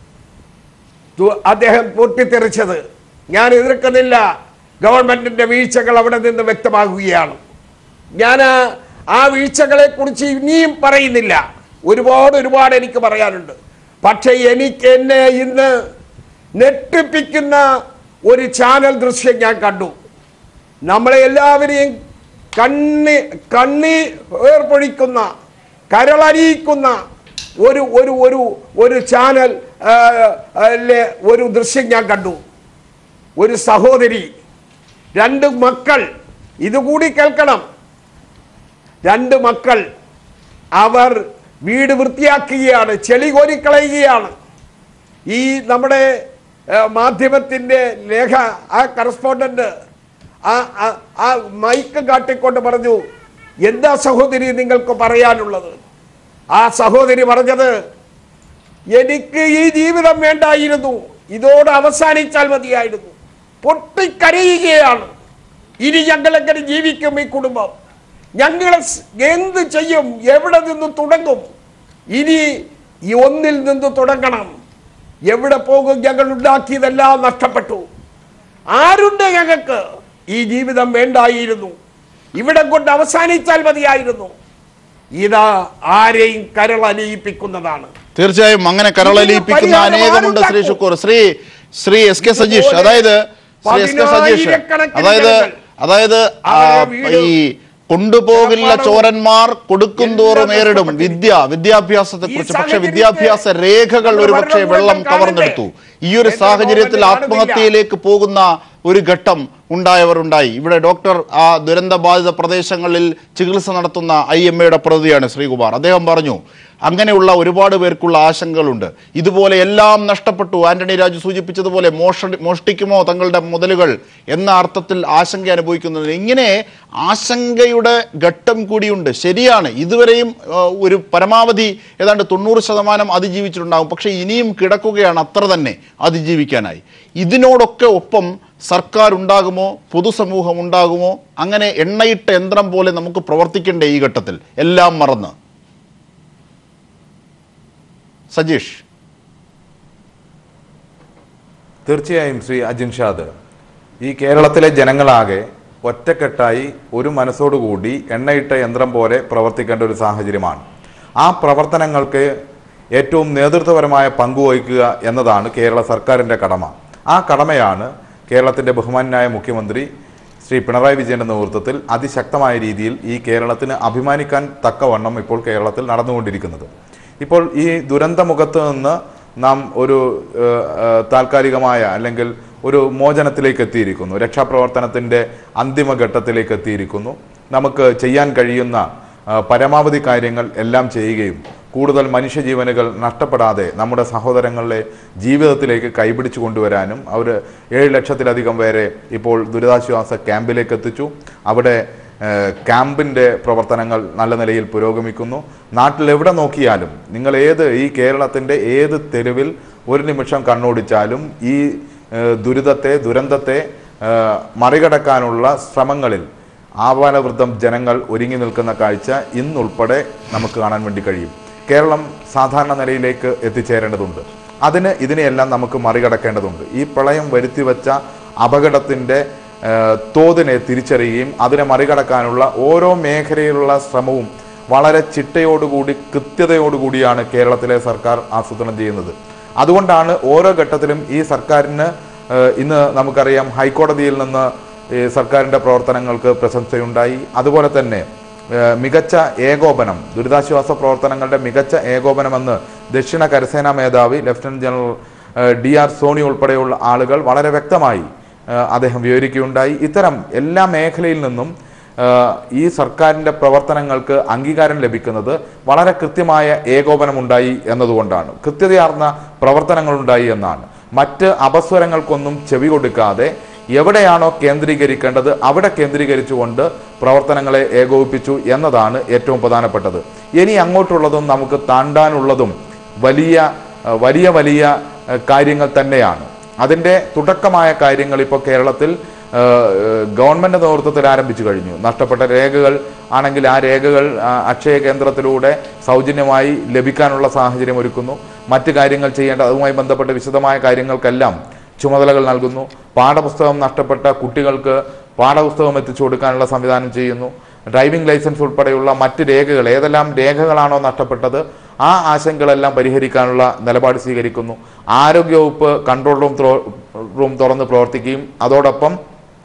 തു- അദ്ദേഹം പൊട്ടിത്തെറിച്ചത് ഞാൻ എതിർക്കുന്നില്ല ഗവൺമെന്റിന്റെ വീഴ്ചകൾ അവിടെ നിന്ന് വ്യക്തമാകുകയാണ് ഞാൻ ആ- ആ വീഴ്ചകളെ കുറിച്ച് ഇനിയും പറയുന്നില്ല ഒരുപാട് ഒരുപാട് എനിക്ക് പറയാനുണ്ട് പക്ഷേ എനിക്ക് എന്നെ ഇന്ന് നെട്ടിപ്പിക്കുന്ന ഒരു ചാനൽ ദൃശ്യം ഞാൻ കണ്ടു നമ്മളെ എല്ലാവരെയും കണ്ണി കണ്ണി ഏർപ്പൊഴിക്കുന്ന കരളരിയിക്കുന്ന ഒരു ഒരു ഒരു ഒരു ചാനൽ ആ, ആ, ലെ ഒരു ദൃശ്യം ഞാൻ കണ്ടു ഒരു സഹോദരി രണ്ട് മക്കൾ ഇതുകൂടി കേൾക്കണം രണ്ട് മക്കൾ അവർ വീട് വൃത്തിയാക്കുകയാണ് ചെളി കോരിക്കളയുകയാണ് ഈ നമ്മുടെ ഏഹ്, മാധ്യമത്തിന്റെ ലേഖ ആ കറസ്പോണ്ടന്റ് ആ ആ- ആ മൈക്ക് കാട്ടിക്കൊണ്ട് പറഞ്ഞു എന്താ സഹോദരി നിങ്ങൾക്ക് പറയാനുള്ളത് ആ സഹോദരി പറഞ്ഞത് എനിക്ക് ഈ ജീവിതം വേണ്ടായിരുന്നു ഇതോട് അവസാനിച്ചാൽ മതിയായിരുന്നു പൊട്ടിക്കരയുകയാണ് ഇനി ഞങ്ങൾ എങ്ങനെ ജീവിക്കും ഈ കുടുംബം ഞങ്ങൾ എന്ത് ചെയ്യും എവിടെ നിന്ന് തുടങ്ങും ഇനി ഈ ഒന്നിൽ നിന്ന് തുടങ്ങണം എവിടെ പോകും ഞങ്ങൾ ഉണ്ടാക്കിയതെല്ലാം നഷ്ടപ്പെട്ടു ആരുണ്ട് ഞങ്ങൾക്ക് ഈ ജീവിതം വേണ്ടായിരുന്നു ഇവിടെ കൊണ്ട് അവസാനിച്ചാൽ മതിയായിരുന്നു ഇതാ ആരെയും കരളലിയിപ്പിക്കുന്നതാണ് തീർച്ചയായും അങ്ങനെ കരളലിയിപ്പിക്കുന്ന പരിഹാരം അനേകമുണ്ട് ശ്രീ ആരുണ്ടാക്കും? ശുക്കൂർ ശ്രീ ശ്രീ എസ് കെ സജീഷ് ഇതുപോലെ അതായത് ശ്രീ എസ് കെ സജീഷ് പതിനായിരക്കണക്കിന് അതായത് ജനങ്ങൾ അതായത് ആ, അവരെ വീട് ഈ കൊണ്ടുപോകില്ല കിടപ്പാടവും ചോരന്മാർ കൊടുക്കും തോറും എല്ലാം നേരിടും നഷ്ടപ്പെട്ടിരിക്കുന്നു. വിദ്യ വിദ്യാഭ്യാസത്തെ കുറിച്ച് ഈ പക്ഷെ സാഹചര്യത്തെ വിദ്യാഭ്യാസ രേഖകൾ നമ്മൾ ഒരുപക്ഷെ ഭരണകൂടം വെള്ളം കാണണ്ടേ? കവർന്നെടുത്തു ഈ ഒരു കേന്ദ്ര സാഹചര്യത്തിൽ ഗവൺമെന്റ് കാണുന്നില്ല. ആത്മഹത്യയിലേക്ക് പോകുന്ന ഒരു ഘട്ടം ഉണ്ടായവർ ഉണ്ടായി ഇവിടെ ഡോക്ടർ ആ ദുരന്തബാധിത പ്രദേശങ്ങളിൽ ചികിത്സ നടത്തുന്ന ഐ എം എയുടെ പ്രതിയാണ് ശ്രീകുമാർ അദ്ദേഹം പറഞ്ഞു അങ്ങനെയുള്ള ഒരുപാട് പേർക്കുള്ള ആശങ്കകളുണ്ട് ഇതുപോലെ എല്ലാം നഷ്ടപ്പെട്ടു ആന്റണി രാജു സൂചിപ്പിച്ചതുപോലെ മോഷ മോഷ്ടിക്കുമോ തങ്ങളുടെ മുതലുകൾ എന്ന അർത്ഥത്തിൽ ആശങ്ക അനുഭവിക്കുന്നത് ഇങ്ങനെ ആശങ്കയുടെ ഘട്ടം കൂടിയുണ്ട് ശരിയാണ് ഇതുവരെയും ആ, ഒരു പരമാവധി ഏതാണ്ട് തൊണ്ണൂറ് ശതമാനം അതിജീവിച്ചിട്ടുണ്ടാകും പക്ഷേ ഇനിയും കിടക്കുകയാണ് അത്ര തന്നെ അതിജീവിക്കാനായി ഇതിനോടൊക്കെ ഒപ്പം സർക്കാർ ഉണ്ടാകുമോ പൊതുസമൂഹം ഉണ്ടാകുമോ അങ്ങനെ എണ്ണയിട്ട യന്ത്രം പോലെ നമുക്ക് പ്രവർത്തിക്കേണ്ടേ ഈ ഘട്ടത്തിൽ എല്ലാം മറന്ന് സജീഷ് തീർച്ചയായും ശ്രീ അജിൻ ഷാദ് ഈ കേരളത്തിലെ ജനങ്ങളാകെ ഒറ്റക്കെട്ടായി ഒരു മനസ്സോടുകൂടി എണ്ണയിട്ട യന്ത്രം പോലെ പ്രവർത്തിക്കേണ്ട ഒരു സാഹചര്യമാണ് ആ പ്രവർത്തനങ്ങൾക്ക് ഏറ്റവും നേതൃത്വപരമായ പങ്കുവഹിക്കുക എന്നതാണ് കേരള സർക്കാരിൻ്റെ കടമ ആ കടമയാണ് കേരളത്തിൻ്റെ ബഹുമാനായ മുഖ്യമന്ത്രി ശ്രീ പിണറായി വിജയന്റെ നേതൃത്വത്തിൽ അതിശക്തമായ രീതിയിൽ ഈ കേരളത്തിന് അഭിമാനിക്കാൻ തക്കവണ്ണം ഇപ്പോൾ കേരളത്തിൽ നടന്നുകൊണ്ടിരിക്കുന്നത് ഇപ്പോൾ ഈ ദുരന്തമുഖത്ത് നിന്ന് നാം ഒരു ഏഹ്, ഏഹ്, താൽക്കാലികമായ അല്ലെങ്കിൽ ഒരു മോചനത്തിലേക്ക് എത്തിയിരിക്കുന്നു രക്ഷാപ്രവർത്തനത്തിൻ്റെ അന്തിമഘട്ടത്തിലേക്ക് എത്തിയിരിക്കുന്നു നമുക്ക് ചെയ്യാൻ കഴിയുന്ന ആ, പരമാവധി കാര്യങ്ങൾ എല്ലാം ചെയ്യുകയും കൂടുതൽ മനുഷ്യജീവനുകൾ നഷ്ടപ്പെടാതെ നമ്മുടെ സഹോദരങ്ങളെ ജീവിതത്തിലേക്ക് കൈപിടിച്ചു കൊണ്ടുവരാനും അവർ ഏഴ് ലക്ഷത്തിലധികം പേരെ ഇപ്പോൾ ദുരിതാശ്വാസ ക്യാമ്പിലേക്ക് എത്തിച്ചു അവിടെ ഏഹ്, ക്യാമ്പിൻ്റെ പ്രവർത്തനങ്ങൾ നല്ല നിലയിൽ പുരോഗമിക്കുന്നു നാട്ടിൽ എവിടെ നോക്കിയാലും നിങ്ങൾ ഏത് ഈ കേരളത്തിൻ്റെ ഏത് തെരുവിൽ ഒരു നിമിഷം കണ്ണോടിച്ചാലും ഈ ഏഹ്, ദുരിതത്തെ ദുരന്തത്തെ ഏഹ്, മറികടക്കാനുള്ള ശ്രമങ്ങളിൽ ആഹ്വാനവൃദ്ധം ജനങ്ങൾ ഒരുങ്ങി നിൽക്കുന്ന കാഴ്ച ഇന്നുൾപ്പെടെ നമുക്ക് കാണാൻ വേണ്ടി കഴിയും കേരളം സാധാരണ നിലയിലേക്ക് എത്തിച്ചേരേണ്ടതുണ്ട് അതിന് ഇതിനെയെല്ലാം നമുക്ക് മറികടക്കേണ്ടതുണ്ട് ഈ പ്രളയം വരുത്തിവെച്ച അപകടത്തിൻ്റെ ഏഹ്, തോതിനെ തിരിച്ചറിയുകയും അതിനെ മറികടക്കാനുള്ള ഓരോ മേഖലയിലുള്ള ശ്രമവും വളരെ ചിട്ടയോടുകൂടി കൃത്യതയോടുകൂടിയാണ് കേരളത്തിലെ സർക്കാർ ആസൂത്രണം ചെയ്യുന്നത് അതുകൊണ്ടാണ് ഓരോ ഘട്ടത്തിലും ഈ സർക്കാരിന് ഏഹ്, ഇന്ന് നമുക്കറിയാം ഹൈക്കോടതിയിൽ നിന്ന് ഈ സർക്കാരിൻ്റെ പ്രവർത്തനങ്ങൾക്ക് പ്രശംസയുണ്ടായി അതുപോലെ തന്നെ ഏഹ്, മികച്ച ഏകോപനം ദുരിതാശ്വാസ പ്രവർത്തനങ്ങളുടെ മികച്ച ഏകോപനമെന്ന് ദക്ഷിണ കരസേനാ മേധാവി ലഫ്റ്റനന്റ് ജനറൽ ഏഹ്, ഡി ആർ സോണി ഉൾപ്പെടെയുള്ള ആളുകൾ വളരെ വ്യക്തമായി ഏഹ്, അദ്ദേഹം വിവരിക്കുകയുണ്ടായി ഇത്തരം എല്ലാ മേഖലയിൽ നിന്നും ഏഹ്, ഈ സർക്കാരിൻ്റെ പ്രവർത്തനങ്ങൾക്ക് അംഗീകാരം ലഭിക്കുന്നത് വളരെ കൃത്യമായ ഏകോപനമുണ്ടായി എന്നതുകൊണ്ടാണ് കൃത്യതയാർന്ന പ്രവർത്തനങ്ങളുണ്ടായി എന്നാണ് മറ്റ് അപസ്വരങ്ങൾക്കൊന്നും ചെവി കൊടുക്കാതെ എവിടെയാണോ കേന്ദ്രീകരിക്കേണ്ടത് അവിടെ കേന്ദ്രീകരിച്ചുകൊണ്ട് പ്രവർത്തനങ്ങളെ ഏകോപിപ്പിച്ചു എന്നതാണ് ഏറ്റവും പ്രധാനപ്പെട്ടത് ഇനി അങ്ങോട്ടുള്ളതും നമുക്ക് താണ്ടാനുള്ളതും വലിയ ഏഹ്, വലിയ വലിയ ഏഹ്, കാര്യങ്ങൾ തന്നെയാണ് അതിൻ്റെ തുടക്കമായ കാര്യങ്ങൾ ഇപ്പോൾ കേരളത്തിൽ ഏഹ്, ഏഹ്, ഗവൺമെന്റ് നേതൃത്വത്തിൽ ആരംഭിച്ചു കഴിഞ്ഞു നഷ്ടപ്പെട്ട രേഖകൾ ആണെങ്കിൽ ആ രേഖകൾ ആ, അക്ഷയ കേന്ദ്രത്തിലൂടെ സൗജന്യമായി ലഭിക്കാനുള്ള സാഹചര്യം ഒരുക്കുന്നു മറ്റ് കാര്യങ്ങൾ ചെയ്യേണ്ട അതുമായി ബന്ധപ്പെട്ട വിശദമായ കാര്യങ്ങൾക്കെല്ലാം ചുമതലകൾ നൽകുന്നു പാഠപുസ്തകം നഷ്ടപ്പെട്ട കുട്ടികൾക്ക് പാഠപുസ്തകം എത്തിച്ചു കൊടുക്കാനുള്ള സംവിധാനം ചെയ്യുന്നു ഡ്രൈവിംഗ് ലൈസൻസ് ഉൾപ്പെടെയുള്ള മറ്റ് രേഖകൾ ഏതെല്ലാം രേഖകളാണോ നഷ്ടപ്പെട്ടത് ആ ആശങ്കകളെല്ലാം പരിഹരിക്കാനുള്ള നിലപാട് സ്വീകരിക്കുന്നു ആരോഗ്യവകുപ്പ് കൺട്രോൾ റൂം ത്രോ- റൂം തുറന്ന് പ്രവർത്തിക്കുകയും അതോടൊപ്പം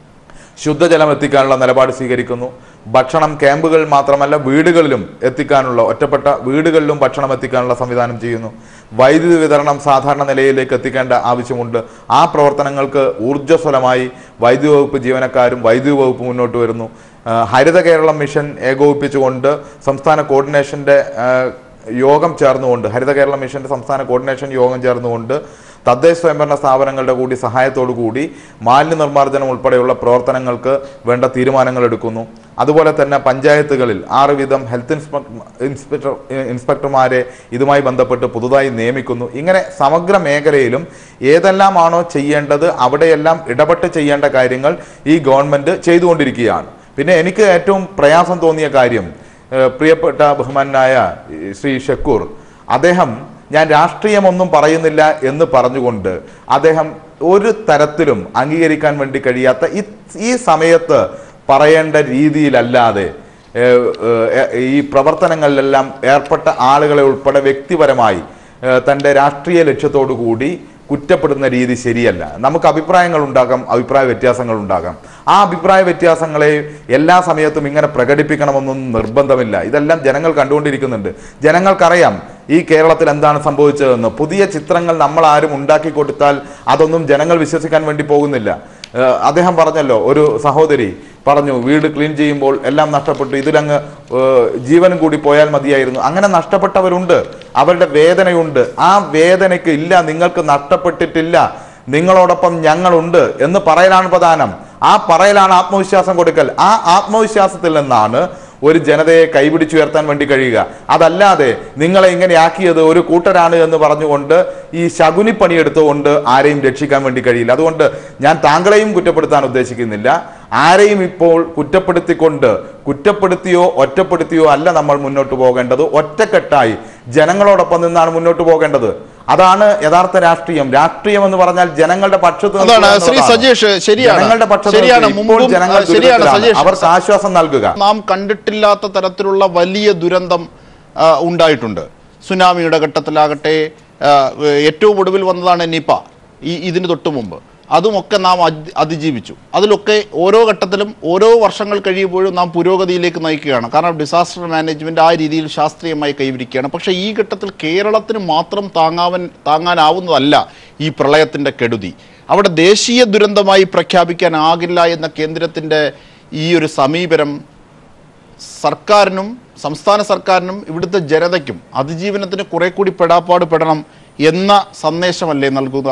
ശുദ്ധജലം എത്തിക്കാനുള്ള നിലപാട് സ്വീകരിക്കുന്നു ഭക്ഷണം ക്യാമ്പുകൾ മാത്രമല്ല വീടുകളിലും എത്തിക്കാനുള്ള ഒറ്റപ്പെട്ട വീടുകളിലും ഭക്ഷണം എത്തിക്കാനുള്ള സംവിധാനം ചെയ്യുന്നു വൈദ്യുതി വിതരണം സാധാരണ നിലയിലേക്ക് എത്തിക്കേണ്ട ആവശ്യമുണ്ട് ആ പ്രവർത്തനങ്ങൾക്ക് ഊർജ്ജസ്വലമായി വൈദ്യുതി വകുപ്പ് ജീവനക്കാരും വൈദ്യുതി വകുപ്പ് മുന്നോട്ട് വരുന്നു ആ, ഹരിത കേരളം മിഷൻ ഏകോപിപ്പിച്ചുകൊണ്ട് സംസ്ഥാന കോർഡിനേഷന്റെ ആ, യോഗം ചേർന്നുകൊണ്ട് ഹരിത കേരള മിഷന്റെ സംസ്ഥാന കോർഡിനേഷൻ യോഗം ചേർന്നുകൊണ്ട് തദ്ദേശ സ്വയംഭരണ സ്ഥാപനങ്ങളുടെ കൂടി സഹായത്തോടു കൂടി മാലിന്യ നിർമ്മാർജ്ജനം ഉൾപ്പെടെയുള്ള പ്രവർത്തനങ്ങൾക്ക് വേണ്ട തീരുമാനങ്ങൾ എടുക്കുന്നു അതുപോലെ തന്നെ പഞ്ചായത്തുകളിൽ ആറ് വീതം ഹെൽത്ത് ഇൻസ്പെക്ടർ ഇൻസ്പെക്ടർ ഇൻസ്പെക്ടർമാരെ ഇതുമായി ബന്ധപ്പെട്ട് പുതുതായി നിയമിക്കുന്നു ഇങ്ങനെ സമഗ്ര മേഖലയിലും ഏതെല്ലാമാണോ ചെയ്യേണ്ടത് അവിടെയെല്ലാം ഇടപെട്ട് ചെയ്യേണ്ട കാര്യങ്ങൾ ഈ ഗവൺമെന്റ് ചെയ്തുകൊണ്ടിരിക്കുകയാണ് പിന്നെ എനിക്ക് ഏറ്റവും പ്രയാസം തോന്നിയ കാര്യം ഏഹ് പ്രിയപ്പെട്ട ബഹുമാനായ ഈ ശ്രീ ഷക്കൂർ അദ്ദേഹം ഞാൻ രാഷ്ട്രീയമൊന്നും പറയുന്നില്ല എന്ന് പറഞ്ഞുകൊണ്ട് അദ്ദേഹം ഒരു തരത്തിലും അംഗീകരിക്കാൻ വേണ്ടി കഴിയാത്ത ഈ ഈ സമയത്ത് പറയേണ്ട രീതിയിലല്ലാതെ ഏഹ്, ഏഹ്, ഈ പ്രവർത്തനങ്ങളിലെല്ലാം ഏർപ്പെട്ട ആളുകളെ ഉൾപ്പെടെ വ്യക്തിപരമായി ഏഹ്, തൻ്റെ രാഷ്ട്രീയ ലക്ഷ്യത്തോടു കൂടി കുറ്റപ്പെടുന്ന രീതി ശരിയല്ല നമുക്ക് അഭിപ്രായങ്ങൾ ഉണ്ടാകാം അഭിപ്രായ വ്യത്യാസങ്ങൾ ഉണ്ടാകാം ആ അഭിപ്രായ വ്യത്യാസങ്ങളെ എല്ലാ സമയത്തും ഇങ്ങനെ പ്രകടിപ്പിക്കണമെന്നൊന്നും നിർബന്ധമില്ല ഇതെല്ലാം ജനങ്ങൾ കണ്ടുകൊണ്ടിരിക്കുന്നുണ്ട് ജനങ്ങൾക്കറിയാം ഈ കേരളത്തിൽ എന്താണ് സംഭവിച്ചതെന്ന് പുതിയ ചിത്രങ്ങൾ നമ്മൾ ആരും ഉണ്ടാക്കി കൊടുത്താൽ അതൊന്നും ജനങ്ങൾ വിശ്വസിക്കാൻ വേണ്ടി പോകുന്നില്ല ഏഹ് അദ്ദേഹം പറഞ്ഞല്ലോ ഒരു സഹോദരി പറഞ്ഞു വീട് ക്ലീൻ ചെയ്യുമ്പോൾ എല്ലാം നഷ്ടപ്പെട്ടു ഇതിലങ്ങ് ഏഹ് ജീവനും കൂടി പോയാൽ മതിയായിരുന്നു അങ്ങനെ നഷ്ടപ്പെട്ടവരുണ്ട് അവരുടെ വേദനയുണ്ട് ആ വേദനയ്ക്ക് ഇല്ല നിങ്ങൾക്ക് നഷ്ടപ്പെട്ടിട്ടില്ല നിങ്ങളോടൊപ്പം ഞങ്ങളുണ്ട് എന്ന് പറയലാണ് പ്രധാനം ആ പറയലാണ് ആത്മവിശ്വാസം കൊടുക്കൽ ആ ആത്മവിശ്വാസത്തിൽ നിന്നാണ് ഒരു ജനതയെ കൈപിടിച്ചുയർത്താൻ വേണ്ടി കഴിയുക അതല്ലാതെ നിങ്ങളെ ഇങ്ങനെ ആക്കിയത് ഒരു കൂട്ടരാണ് എന്ന് പറഞ്ഞുകൊണ്ട് ഈ ശകുനി പണിയെടുത്തുകൊണ്ട് ആരെയും രക്ഷിക്കാൻ വേണ്ടി കഴിയില്ല അതുകൊണ്ട് ഞാൻ താങ്കളെയും കുറ്റപ്പെടുത്താൻ ഉദ്ദേശിക്കുന്നില്ല ആരെയും ഇപ്പോൾ കുറ്റപ്പെടുത്തിക്കൊണ്ട് കുറ്റപ്പെടുത്തിയോ ഒറ്റപ്പെടുത്തിയോ അല്ല നമ്മൾ മുന്നോട്ട് പോകേണ്ടത് ഒറ്റക്കെട്ടായി ജനങ്ങളോടൊപ്പം നിന്നാണ് മുന്നോട്ട് പോകേണ്ടത് അതാണ് യഥാർത്ഥ രാഷ്ട്രീയം രാഷ്ട്രീയം എന്ന് പറഞ്ഞാൽ ജനങ്ങളുടെ പക്ഷത്ത് നിൽക്കുക അതാണ് ശ്രീ എന്നുള്ളതാണ്. സജീഷ് ശരിയാണ് ജനങ്ങളുടെ പക്ഷത്ത് ശരിയാണ് നിൽക്കുക. ഇപ്പോൾ മുമ്പും ജനങ്ങൾ ശരിയാണ് ദുരിതത്തിലാണ്. സജീഷ് അവർക്ക് ആശ്വാസം നൽകുക നാം കണ്ടിട്ടില്ലാത്ത തരത്തിലുള്ള വലിയ ദുരന്തം ആ, ഉണ്ടായിട്ടുണ്ട് സുനാമിയുടെ ഘട്ടത്തിലാകട്ടെ ആ, ഏറ്റവും ഒടുവിൽ വന്നതാണ് നിപ ഈ ഇതിന് തൊട്ട് മുമ്പ് അതുമൊക്കെ നാം അതി- അതിജീവിച്ചു അതിലൊക്കെ ഓരോ ഘട്ടത്തിലും ഓരോ വർഷങ്ങൾ കഴിയുമ്പോഴും നാം പുരോഗതിയിലേക്ക് നയിക്കുകയാണ് കാരണം ഡിസാസ്റ്റർ മാനേജ്മെന്റ് ആ രീതിയിൽ ശാസ്ത്രീയമായി കൈവരിക്കുകയാണ് പക്ഷേ ഈ ഘട്ടത്തിൽ കേരളത്തിന് മാത്രം താങ്ങാവൻ താങ്ങാനാവുന്നതല്ല ഈ പ്രളയത്തിന്റെ കെടുതി അവിടെ ദേശീയ ദുരന്തമായി പ്രഖ്യാപിക്കാനാകില്ല എന്ന കേന്ദ്രത്തിന്റെ ഈ ഒരു സമീപനം സർക്കാരിനും സംസ്ഥാന സർക്കാരിനും ഇവിടുത്തെ ജനതയ്ക്കും അതിജീവനത്തിന് കുറെ കൂടി പെടാപ്പാട് പെടണം എന്ന സന്ദേശമല്ലേ നൽകുക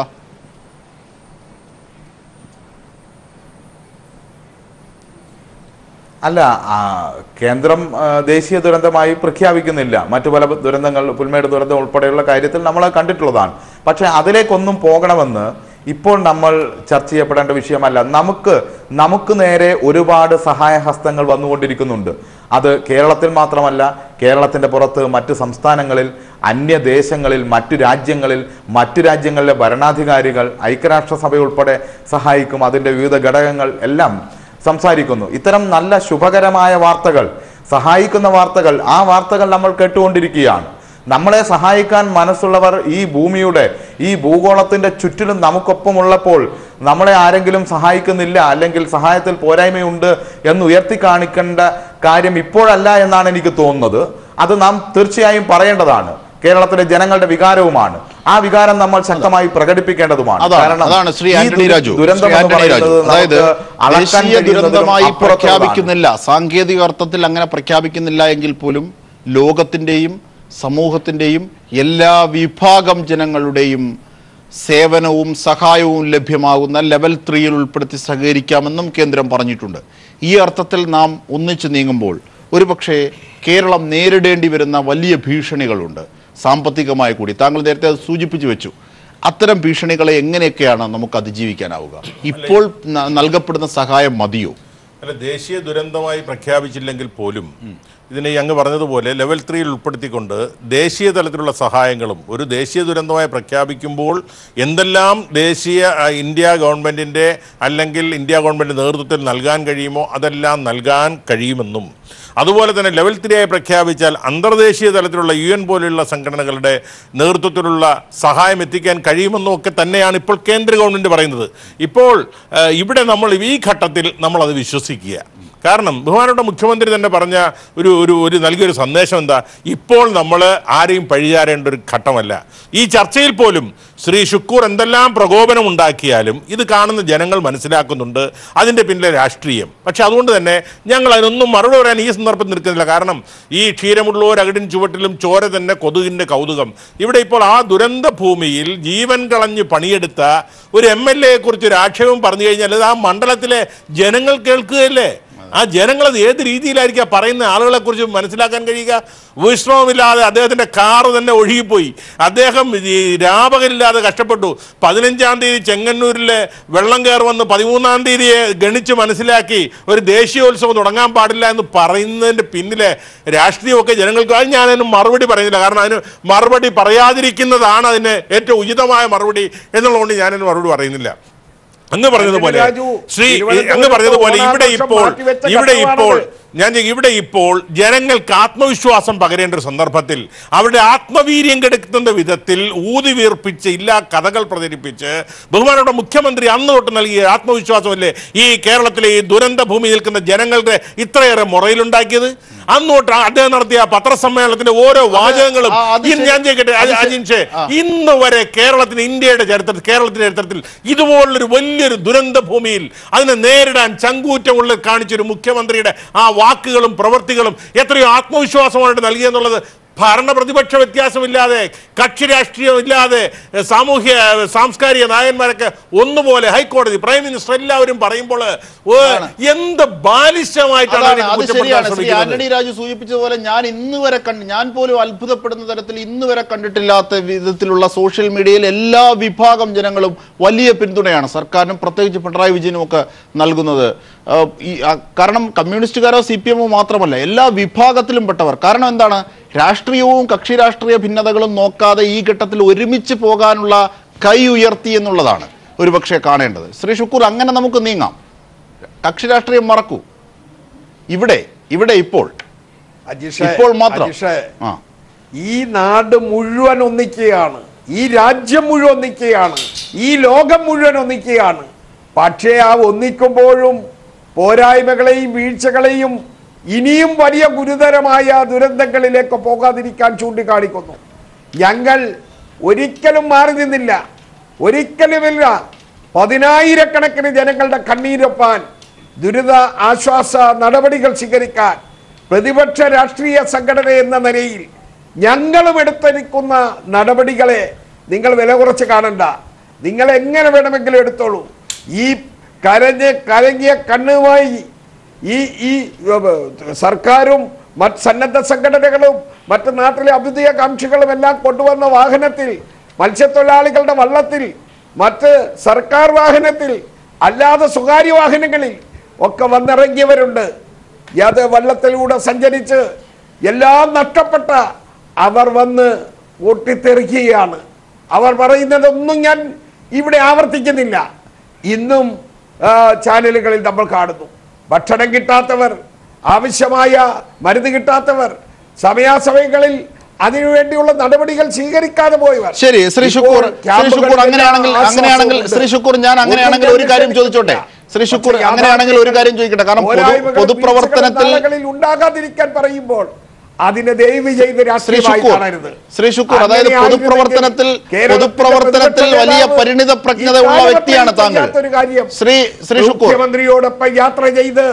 അല്ല ആ, കേന്ദ്രം ആ, ദേശീയ ദുരന്തമായി പ്രഖ്യാപിക്കുന്നില്ല മറ്റു പല ദുരന്തങ്ങൾ പുൽമേട് ദുരന്തം ഉൾപ്പെടെയുള്ള കാര്യത്തിൽ നമ്മൾ കണ്ടിട്ടുള്ളതാണ് പക്ഷേ അതിലേക്കൊന്നും പോകണമെന്ന് ഇപ്പോൾ നമ്മൾ ചർച്ച ചെയ്യപ്പെടേണ്ട വിഷയമല്ല നമുക്ക് നമുക്ക് നേരെ ഒരുപാട് സഹായഹസ്തങ്ങൾ വന്നുകൊണ്ടിരിക്കുന്നുണ്ട് അത് കേരളത്തിൽ മാത്രമല്ല കേരളത്തിന്റെ പുറത്ത് മറ്റ് സംസ്ഥാനങ്ങളിൽ അന്യദേശങ്ങളിൽ മറ്റു രാജ്യങ്ങളിൽ മറ്റു രാജ്യങ്ങളിലെ ഭരണാധികാരികൾ ഐക്യരാഷ്ട്രസഭ ഉൾപ്പെടെ സഹായിക്കും അതിന്റെ വിവിധ ഘടകങ്ങൾ എല്ലാം സംസാരിക്കുന്നു ഇത്തരം നല്ല ശുഭകരമായ വാർത്തകൾ സഹായിക്കുന്ന വാർത്തകൾ ആ വാർത്തകൾ നമ്മൾ കേട്ടുകൊണ്ടിരിക്കുകയാണ് നമ്മളെ സഹായിക്കാൻ മനസ്സുള്ളവർ ഈ ഭൂമിയുടെ ഈ ഭൂഗോളത്തിന്റെ ചുറ്റിലും നമുക്കൊപ്പമുള്ളപ്പോൾ നമ്മളെ ആരെങ്കിലും സഹായിക്കുന്നില്ല അല്ലെങ്കിൽ സഹായത്തിൽ പോരായ്മയുണ്ട് എന്ന് ഉയർത്തി കാണിക്കേണ്ട കാര്യം ഇപ്പോഴല്ല എന്നാണ് എനിക്ക് തോന്നുന്നത് അത് നാം തീർച്ചയായും പറയേണ്ടതാണ് കേരളത്തിലെ ജനങ്ങളുടെ വികാരവുമാണ് ആ വികാരം നമ്മൾ ശക്തമായി പ്രകടിപ്പിക്കേണ്ടതുമാണ് അതാണ് അതാണ് ശ്രീ ഈ ആന്റണി ദുര- രാജു ദുരന്തം ശ്രീ എന്ന് ആന്റണി രാജു പറയുന്നത് അതായത് നമുക്ക് അളക്കാൻ ദേശീയ കഴിയുന്നതിലും ദുരന്തമായി അപ്പുറത്തുള്ളതാണ്. പ്രഖ്യാപിക്കുന്നില്ല സാങ്കേതിക അർത്ഥത്തിൽ അങ്ങനെ പ്രഖ്യാപിക്കുന്നില്ല എങ്കിൽ പോലും ലോകത്തിന്റെയും സമൂഹത്തിന്റെയും എല്ലാ വിഭാഗം ജനങ്ങളുടെയും സേവനവും സഹായവും ലഭ്യമാകുന്ന ലെവൽ ത്രീയിൽ ഉൾപ്പെടുത്തി സഹകരിക്കാമെന്നും കേന്ദ്രം പറഞ്ഞിട്ടുണ്ട് ഈ അർത്ഥത്തിൽ നാം ഒന്നിച്ചു നീങ്ങുമ്പോൾ ഒരുപക്ഷെ കേരളം നേരിടേണ്ടി വരുന്ന വലിയ ഭീഷണികളുണ്ട് സാമ്പത്തികമായി കൂടി താങ്കൾ നേരത്തെ അത് സൂചിപ്പിച്ചു വെച്ചു അത്തരം ഭീഷണികളെ എങ്ങനെയൊക്കെയാണ് നമുക്ക് അതിജീവിക്കാനാവുക ഇപ്പോൾ ന- നൽകപ്പെടുന്ന സഹായം മതിയോ അല്ല ദേശീയ ദുരന്തമായി പ്രഖ്യാപിച്ചില്ലെങ്കിൽ പോലും ഇതിനെ ഈ അങ്ങ് പറഞ്ഞതുപോലെ ലെവൽ ത്രീയിൽ ഉൾപ്പെടുത്തിക്കൊണ്ട് ദേശീയ തലത്തിലുള്ള സഹായങ്ങളും ഒരു ദേശീയ ദുരന്തമായി പ്രഖ്യാപിക്കുമ്പോൾ എന്തെല്ലാം ദേശീയ ആ, ഇന്ത്യ ഗവൺമെൻറ്റിൻ്റെ അല്ലെങ്കിൽ ഇന്ത്യ ഗവൺമെൻറ് നേതൃത്വത്തിൽ നൽകാൻ കഴിയുമോ അതെല്ലാം നൽകാൻ കഴിയുമെന്നും അതുപോലെ തന്നെ ലെവൽ ത്രീ ആയി പ്രഖ്യാപിച്ചാൽ അന്തർദേശീയ തലത്തിലുള്ള യു എൻ പോലെയുള്ള സംഘടനകളുടെ നേതൃത്വത്തിലുള്ള സഹായം എത്തിക്കാൻ കഴിയുമെന്നും ഒക്കെ തന്നെയാണ് ഇപ്പോൾ കേന്ദ്ര ഗവൺമെൻറ് പറയുന്നത് ഇപ്പോൾ ആ, ഇവിടെ നമ്മൾ ഈ ഘട്ടത്തിൽ നമ്മളത് വിശ്വസിക്കുക കാരണം ബഹുമാനപ്പെട്ട മുഖ്യമന്ത്രി തന്നെ പറഞ്ഞ ഒരു ഒരു ഒരു നൽകിയൊരു സന്ദേശം എന്താ ഇപ്പോൾ നമ്മൾ ആരെയും പഴിചാരേണ്ട ഒരു ഘട്ടമല്ല ഈ ചർച്ചയിൽ പോലും ശ്രീ ഷുക്കൂർ എന്തെല്ലാം പ്രകോപനം ഉണ്ടാക്കിയാലും ഇത് കാണുന്ന ജനങ്ങൾ മനസ്സിലാക്കുന്നുണ്ട് അതിൻ്റെ പിന്നിലെ രാഷ്ട്രീയം പക്ഷെ അതുകൊണ്ട് തന്നെ ഞങ്ങൾ അതിനൊന്നും മറുപടി പറയാൻ ഈ സന്ദർഭത്തിൽ നിൽക്കുന്നില്ല കാരണം ഈ ക്ഷീരമുള്ളവർ അകിടിൻ ചുവട്ടിലും ചോര തന്നെ കൊതുകിൻ്റെ കൗതുകം ഇവിടെ ഇപ്പോൾ ആ ദുരന്ത ഭൂമിയിൽ ജീവൻ കളഞ്ഞ് പണിയെടുത്ത ഒരു എം എൽ എയെ കുറിച്ച് ഒരു ആക്ഷേപം പറഞ്ഞു കഴിഞ്ഞാൽ അത് ആ മണ്ഡലത്തിലെ ജനങ്ങൾ കേൾക്കുകയല്ലേ ആ ജനങ്ങൾ അത് ഏത് രീതിയിലായിരിക്കും ആ പറയുന്ന ആളുകളെ കുറിച്ച് മനസ്സിലാക്കാൻ കഴിയുക വിശ്രമമില്ലാതെ അദ്ദേഹത്തിന്റെ കാറ് തന്നെ ഒഴുകിപ്പോയി അദ്ദേഹം ഈ രാപകലില്ലാതെ കഷ്ടപ്പെട്ടു പതിനഞ്ചാം തീയതി ചെങ്ങന്നൂരിലെ വെള്ളം കയറുമെന്ന് പതിമൂന്നാം തീയതിയെ ഗണിച്ച് മനസ്സിലാക്കി ഒരു ദേശീയോത്സവം തുടങ്ങാൻ പാടില്ല എന്ന് പറയുന്നതിന്റെ പിന്നിലെ രാഷ്ട്രീയമൊക്കെ ജനങ്ങൾക്ക് അത് ഞാൻ അതിന് മറുപടി പറയുന്നില്ല കാരണം അതിന് മറുപടി പറയാതിരിക്കുന്നതാണ് അതിന് ഏറ്റവും ഉചിതമായ മറുപടി എന്നുള്ളതുകൊണ്ട് ഞാനതിന് മറുപടി പറയുന്നില്ല അങ്ങ് പറഞ്ഞതുപോലെ രാജു, ശ്രീ തിരുവനന്തപുരത്ത് അങ്ങ് പറഞ്ഞതുപോലെ ഇവിടെ ഓണാഘോഷം ഇപ്പോൾ മാറ്റിവെച്ച ഇവിടെ ഘട്ടമാണത്. ഇപ്പോൾ ഞാൻ ചെ- ഇവിടെ ഇപ്പോൾ ജനങ്ങൾക്ക് ആത്മവിശ്വാസം പകരേണ്ട ഒരു സന്ദർഭത്തിൽ അവരുടെ ആത്മവീര്യം കെടുക്കുന്ന വിധത്തിൽ ഊതി വീർപ്പിച്ച് ഇല്ലാ കഥകൾ പ്രചരിപ്പിച്ച് ബഹുമാനയുടെ മുഖ്യമന്ത്രി അന്ന് തൊട്ട് നൽകിയ ആത്മവിശ്വാസമല്ലേ ഈ കേരളത്തിലെ ഈ ദുരന്ത ഭൂമി നിൽക്കുന്ന ജനങ്ങളുടെ ഇത്രയേറെ മുറയിലുണ്ടാക്കിയത് അന്ന് തൊട്ട് അദ്ദേഹം നടത്തിയ പത്രസമ്മേളനത്തിന്റെ ഓരോ വാചകങ്ങളും ആ, അത് ഇന്ന് ഞാൻ ശരി. ചോദിക്കട്ടെ അത് ശരി. അജിൻഷെ ആ. ഇന്ന് വരെ കേരളത്തിന് ഇന്ത്യയുടെ ചരിത്രത്തിൽ കേരളത്തിന്റെ ചരിത്രത്തിൽ ഇതുപോലുള്ളൊരു വലിയൊരു ദുരന്ത ഭൂമിയിൽ അതിനെ നേരിടാൻ ചങ്കൂറ്റമുള്ള കാണിച്ചൊരു മുഖ്യമന്ത്രിയുടെ ആ വാക്കുകളും പ്രവൃത്തികളും എത്രയോ ആത്മവിശ്വാസമായിട്ട് നൽകിയെന്നുള്ളത് ഭരണ പ്രതിപക്ഷ വ്യത്യാസമില്ലാതെ കക്ഷി രാഷ്ട്രീയമില്ലാതെ എഹ്, സാമൂഹ്യ എഹ്, സാംസ്കാരിക നായന്മാരൊക്കെ ഒന്നുപോലെ ഹൈക്കോടതി പ്രൈം മിനിസ്റ്റർ എല്ലാവരും പറയുമ്പോൾ ഓ, എന്ത് ബാലിശമായിട്ടാണ് അതാണ് അതിനെ അത് കുറ്റപ്പെടുത്താൻ ശരിയാണ് ശ്രീ ശ്രമിക്കുന്നത് ആന്റണി രാജു സൂചിപ്പിച്ചതുപോലെ ഞാൻ ഇന്ന് വരെ കണ്ട് ഞാൻ പോലും അത്ഭുതപ്പെടുന്ന തരത്തിൽ ഇന്ന് വരെ കണ്ടിട്ടില്ലാത്ത വിധത്തിലുള്ള സോഷ്യൽ മീഡിയയിൽ എല്ലാ വിഭാഗം ജനങ്ങളും വലിയ പിന്തുണയാണ് സർക്കാരിനും പ്രത്യേകിച്ച് പിണറായി വിജയനും ഒക്കെ നൽകുന്നത് ആ, ഈ ആ, കാരണം കമ്മ്യൂണിസ്റ്റുകാരോ സി പി എമ്മോ മാത്രമല്ല എല്ലാ വിഭാഗത്തിലും പെട്ടവർ കാരണം എന്താണ് രാഷ്ട്രീയവും കക്ഷി രാഷ്ട്രീയ ഭിന്നതകളും നോക്കാതെ ഈ ഘട്ടത്തിൽ ഒരുമിച്ച് പോകാനുള്ള കൈ ഉയർത്തി എന്നുള്ളതാണ് ഒരുപക്ഷെ കാണേണ്ടത് ശ്രീ ഷുക്കൂർ അങ്ങനെ നമുക്ക് നീങ്ങാം കക്ഷി രാഷ്ട്രീയം മറക്കൂ ഇവിടെ ഇവിടെ ഇപ്പോൾ അജിഷേ, ഇപ്പോൾ മാത്രം അജിഷേ, ആ ഈ നാട് മുഴുവൻ ഒന്നിക്കുകയാണ് ഈ രാജ്യം മുഴുവൻ ഒന്നിക്കുകയാണ് ഈ ലോകം മുഴുവൻ ഒന്നിക്കുകയാണ് പക്ഷേ ആ ഒന്നിക്കുമ്പോഴും പോരായ്മകളെയും വീഴ്ചകളെയും ഇനിയും വലിയ ഗുരുതരമായ ദുരന്തങ്ങളിലേക്ക് പോകാതിരിക്കാൻ ചൂണ്ടിക്കാണിക്കുന്നു ഞങ്ങൾ ഒരിക്കലും മാറി നിന്നില്ല ഒരിക്കലുമില്ല പതിനായിരക്കണക്കിന് ജനങ്ങളുടെ കണ്ണീരൊപ്പാൻ ദുരിത ആശ്വാസ നടപടികൾ സ്വീകരിക്കാൻ പ്രതിപക്ഷ രാഷ്ട്രീയ സംഘടന എന്ന നിലയിൽ ഞങ്ങളും എടുത്തിരിക്കുന്ന നടപടികളെ നിങ്ങൾ വില കുറച്ച് കാണണ്ട നിങ്ങൾ എങ്ങനെ വേണമെങ്കിലും എടുത്തോളൂ ഈ കരഞ്ഞ് കലങ്ങിയ കണ്ണുമായി ഈ ഈ ഏർ, സർക്കാരും മറ്റ് സന്നദ്ധ സംഘടനകളും മറ്റ് നാട്ടിലെ അഭ്യുദയകാംക്ഷികളും എല്ലാം കൊണ്ടുവന്ന വാഹനത്തിൽ മത്സ്യത്തൊഴിലാളികളുടെ വള്ളത്തിൽ മറ്റ് സർക്കാർ വാഹനത്തിൽ അല്ലാതെ സ്വകാര്യ വാഹനങ്ങളിൽ ഒക്കെ വന്നിറങ്ങിയവരുണ്ട് അത് വള്ളത്തിലൂടെ സഞ്ചരിച്ച് എല്ലാം നഷ്ടപ്പെട്ട അവർ വന്ന് പൊട്ടിത്തെറിക്കുകയാണ് അവർ പറയുന്നതൊന്നും ഞാൻ ഇവിടെ ആവർത്തിക്കുന്നില്ല ഇന്നും ആ, ചാനലുകളിൽ നമ്മൾ കാണുന്നു ഭക്ഷണം കിട്ടാത്തവർ ആവശ്യമായ മരുന്ന് കിട്ടാത്തവർ സമയാസമയങ്ങളിൽ അതിനുവേണ്ടിയുള്ള നടപടികൾ സ്വീകരിക്കാതെ പോയവർ ശരി ശ്രീ ശുക്കൂർ ഇപ്പോൾ ശ്രീ ശുക്കൂർ അങ്ങനെയാണെങ്കിൽ ക്യാമ്പുകളിൽ അങ്ങനെയാണെങ്കിൽ ആശ്വാസമുണ്ട്. ശ്രീ ശുക്കൂർ ഞാൻ അങ്ങനെയാണെങ്കിൽ ഒരു കാര്യം ചോദിച്ചോട്ടെ ശ്രീ ശുക്കൂർ പക്ഷേ അങ്ങനെയാണെങ്കിൽ ഒരു കാര്യം ചോദിക്കട്ടെ കാരണം പൊതു പോരായ്മകളും പൊതുപ്രവർത്തനത്തിൽ വീഴ്ചകളും നാളുകളിൽ ഉണ്ടാകാതിരിക്കാൻ പറയുമ്പോൾ അതിനെ ദയവ് ചെയ്ത് ശ്രീ രാഷ്ട്രീയമായി ശുക്കൂർ കാണരുത് ശ്രീ ശുക്കൂർ അതായത് അങ്ങനെയായിരുന്നെങ്കിൽ പൊതുപ്രവർത്തനത്തിൽ കേരളത്തിന്റെ പൊതുപ്രവർത്തനത്തിൽ പ്രതിപക്ഷ വലിയ നേതാവ് പരിണിത ഈ പ്രജ്ഞത ഉള്ള കാലഘട്ടത്തിൽ വ്യക്തിയാണ് താങ്കൾ ചെയ്യാത്തൊരു കാര്യം ശ്രീ ശ്രീ ശുക്കൂർ മുഖ്യമന്ത്രിയോടൊപ്പം യാത്ര ചെയ്ത്